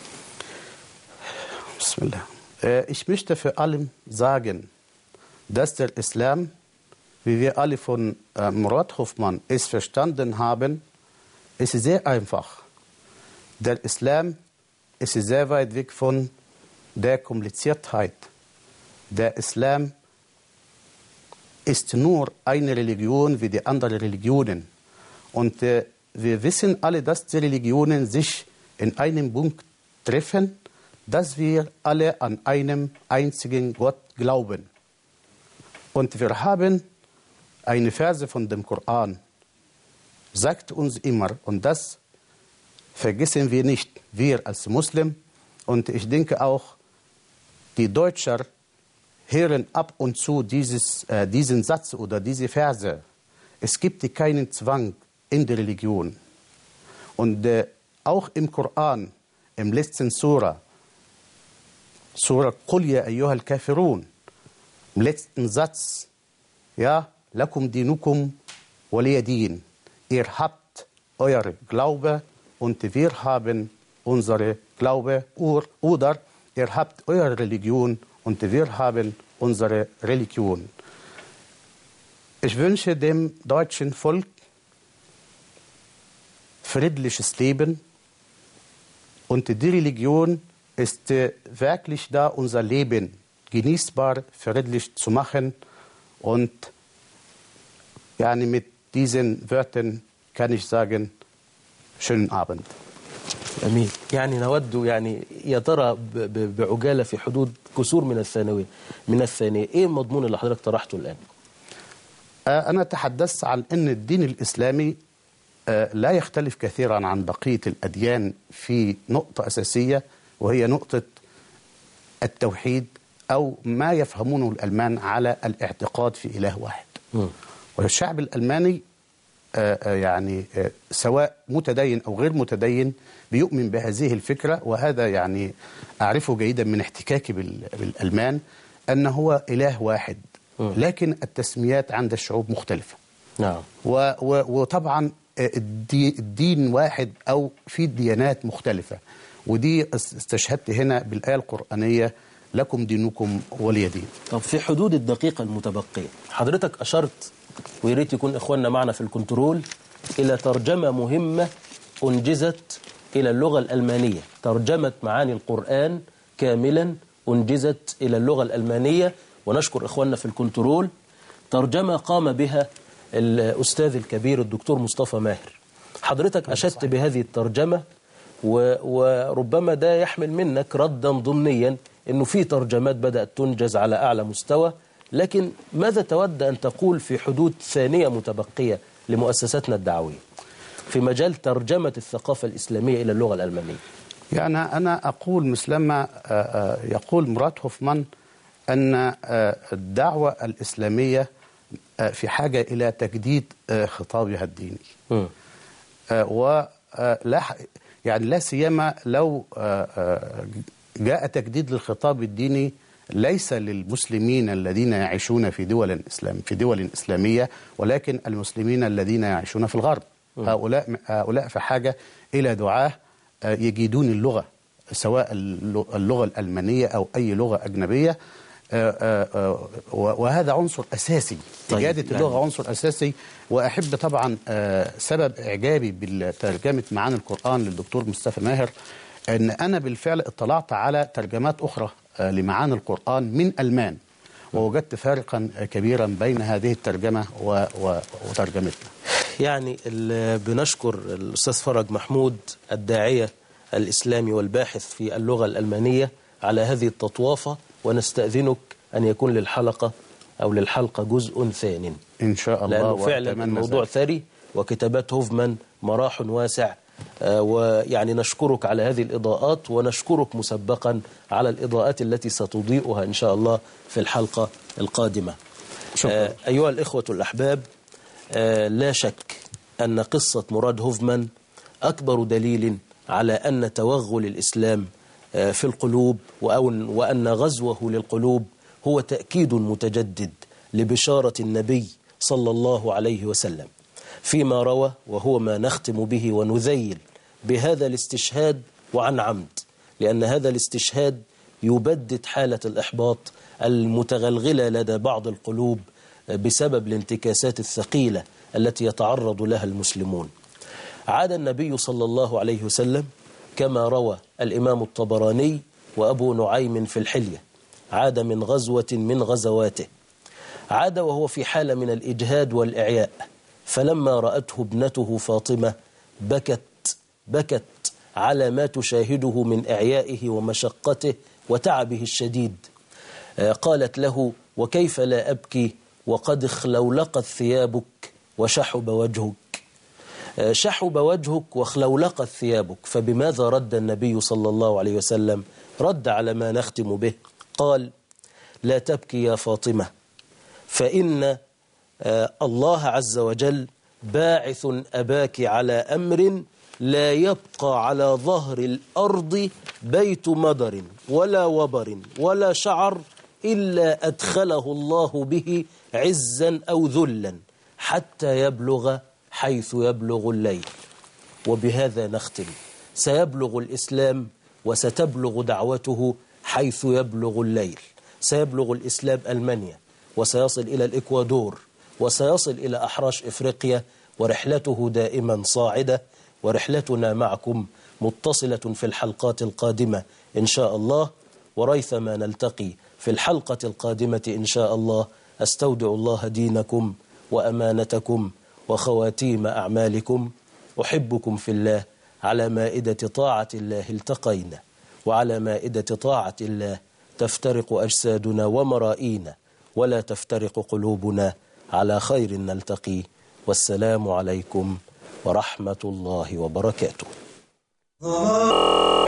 Bismillah. Äh, Ich möchte für alle sagen, dass der Islam, wie wir alle von äh, Murat Hoffmann es verstanden haben, ist sehr einfach. Der Islam ist sehr weit weg von der Kompliziertheit. Der Islam ist nur eine Religion wie die anderen Religionen. Und äh, wir wissen alle, dass die Religionen sich in einem Punkt treffen, dass wir alle an einem einzigen Gott glauben. Und wir haben eine Verse von dem Koran, sagt uns immer, und das vergessen wir nicht, wir als Muslim, und ich denke auch, die Deutscher hören ab und zu dieses, äh, diesen Satz oder diese Verse. Es gibt keinen Zwang in der Religion. Und äh, auch im Koran, im letzten Surah, Surah Qul ya ayyuhal kafirun, im letzten Satz, ja, lakum dinukum waliyadin. Ihr habt euer Glaube und wir haben unsere Glaube Ur- oder ihr habt eure Religion und wir haben unsere Religion. Ich wünsche dem deutschen Volk friedliches Leben und die Religion ist äh, wirklich da, unser Leben genießbar, friedlich zu machen. Und ja, mit diesen Wörtern kann ich sagen, schönen Abend. أمين يعني نود يعني يا ترى ب- ب- بعجالة في حدود كسور من الثانوية من الثانية إيه المضمون اللي حضرتك طرحته الآن آه، أنا تحدثت عن أن الدين الإسلامي آه، لا يختلف كثيرا عن بقية الأديان في نقطة أساسية وهي نقطة التوحيد أو ما يفهمونه الألمان على الاعتقاد في إله واحد والشعب الألماني آه، آه، يعني آه، سواء متدين أو غير متدين بيؤمن بهذه الفكرة وهذا يعني أعرفه جيدا من احتكاكي بال- بالألمان أنه هو إله واحد لكن التسميات عند الشعوب مختلفة نعم و و وطبعا الدي الدين واحد أو في ديانات مختلفة ودي استشهدت هنا بالآية القرآنية لكم دينكم ولي دين طب في حدود الدقيقة المتبقية حضرتك أشرت ويا ريت يكون إخواننا معنا في الكنترول إلى ترجمة مهمة أنجزت إلى اللغة الألمانية ترجمة معاني القرآن كاملا أنجزت إلى اللغة الألمانية ونشكر إخواننا في الكنترول ترجمة قام بها الأستاذ الكبير الدكتور مصطفى ماهر حضرتك أشدت بهذه الترجمة و- وربما ده يحمل منك ردا ضمنيا انه في ترجمات بدات تنجز على اعلى مستوى لكن ماذا تود ان تقول في حدود ثانيه متبقيه لمؤسساتنا الدعويه في مجال ترجمه الثقافه الاسلاميه الى اللغه الالمانيه يعني أنا أقول مثلما آه، آه، يقول مرات هوفمان أن آه، الدعوة الإسلامية آه، في حاجة إلى تجديد آه، خطابها الديني مم. آه، ولا ح- يعني لا سيما لو آه، آه، جاء تجديد للخطاب الديني ليس للمسلمين الذين يعيشون في دول اسلام في دول اسلاميه ولكن المسلمين الذين يعيشون في الغرب هؤلاء هؤلاء في حاجة إلى دعاة آه، يجيدون اللغة سواء اللغ- اللغة الألمانية أو أي لغة أجنبية آه، آه، آه، و- وهذا عنصر أساسي طيب، إجادة يعني- اللغة عنصر أساسي وأحب طبعا آه، سبب إعجابي بترجمة معاني القرآن للدكتور مصطفى ماهر أن أنا بالفعل اطلعت على ترجمات أخرى آه، لمعاني القرآن من ألمان ووجدت فارقا كبيرا بين هذه الترجمة و- و- وترجمتنا يعني ال- بنشكر الأستاذ فرج محمود الداعية الإسلامي والباحث في اللغة الألمانية على هذه التطوافة ونستأذنك أن يكون للحلقة أو للحلقة جزء ثان إن شاء الله لأنه فعلا وأتمنى الموضوع ذلك. ثري وكتابات هوفمان مراح واسع آه، ويعني نشكرك على هذه الإضاءات ونشكرك مسبقا على الإضاءات التي ستضيئها إن شاء الله في الحلقة القادمة شكرا. آه، أيها الإخوة الأحباب آه، لا شك أن قصة مراد هوفمان أكبر دليل على أن توغل الإسلام آه، في القلوب وأن وأن غزوه للقلوب هو تأكيد متجدد لبشارة النبي صلى الله عليه وسلم فيما روى وهو ما نختم به ونذيل بهذا الاستشهاد وعن عمد لأن هذا الاستشهاد يبدد حالة الإحباط المتغلغلة لدى بعض القلوب بسبب الانتكاسات الثقيلة التي يتعرض لها المسلمون عاد النبي صلى الله عليه وسلم كما روى الإمام الطبراني وأبو نعيم في الحلية عاد من غزوة من غزواته عاد وهو في حالة من الإجهاد والإعياء فلما رأته ابنته فاطمة بكت بكت على ما تشاهده من إعيائه ومشقته وتعبه الشديد آه، قالت له وكيف لا أبكي وقد اخلولقت ثيابك وشحب وجهك آه، شحب وجهك وخلولقت ثيابك فبماذا رد النبي صلى الله عليه وسلم رد على ما نختم به قال لا تبكي يا فاطمة فإن آه، الله عز وجل باعث أباك على أمر لا يبقى على ظهر الأرض بيت مدر ولا وبر ولا شعر إلا أدخله الله به عزا أو ذلا حتى يبلغ حيث يبلغ الليل وبهذا نختم سيبلغ الإسلام وستبلغ دعوته حيث يبلغ الليل سيبلغ الإسلام ألمانيا وسيصل إلى الإكوادور وسيصل إلى أحراش إفريقيا ورحلته دائما صاعدة ورحلتنا معكم متصلة في الحلقات القادمة إن شاء الله وريثما نلتقي في الحلقة القادمة إن شاء الله أستودع الله دينكم وأمانتكم وخواتيم أعمالكم أحبكم في الله على مائدة طاعة الله التقينا وعلى مائدة طاعة الله تفترق أجسادنا ومرائينا ولا تفترق قلوبنا على خير نلتقي والسلام عليكم ورحمة الله وبركاته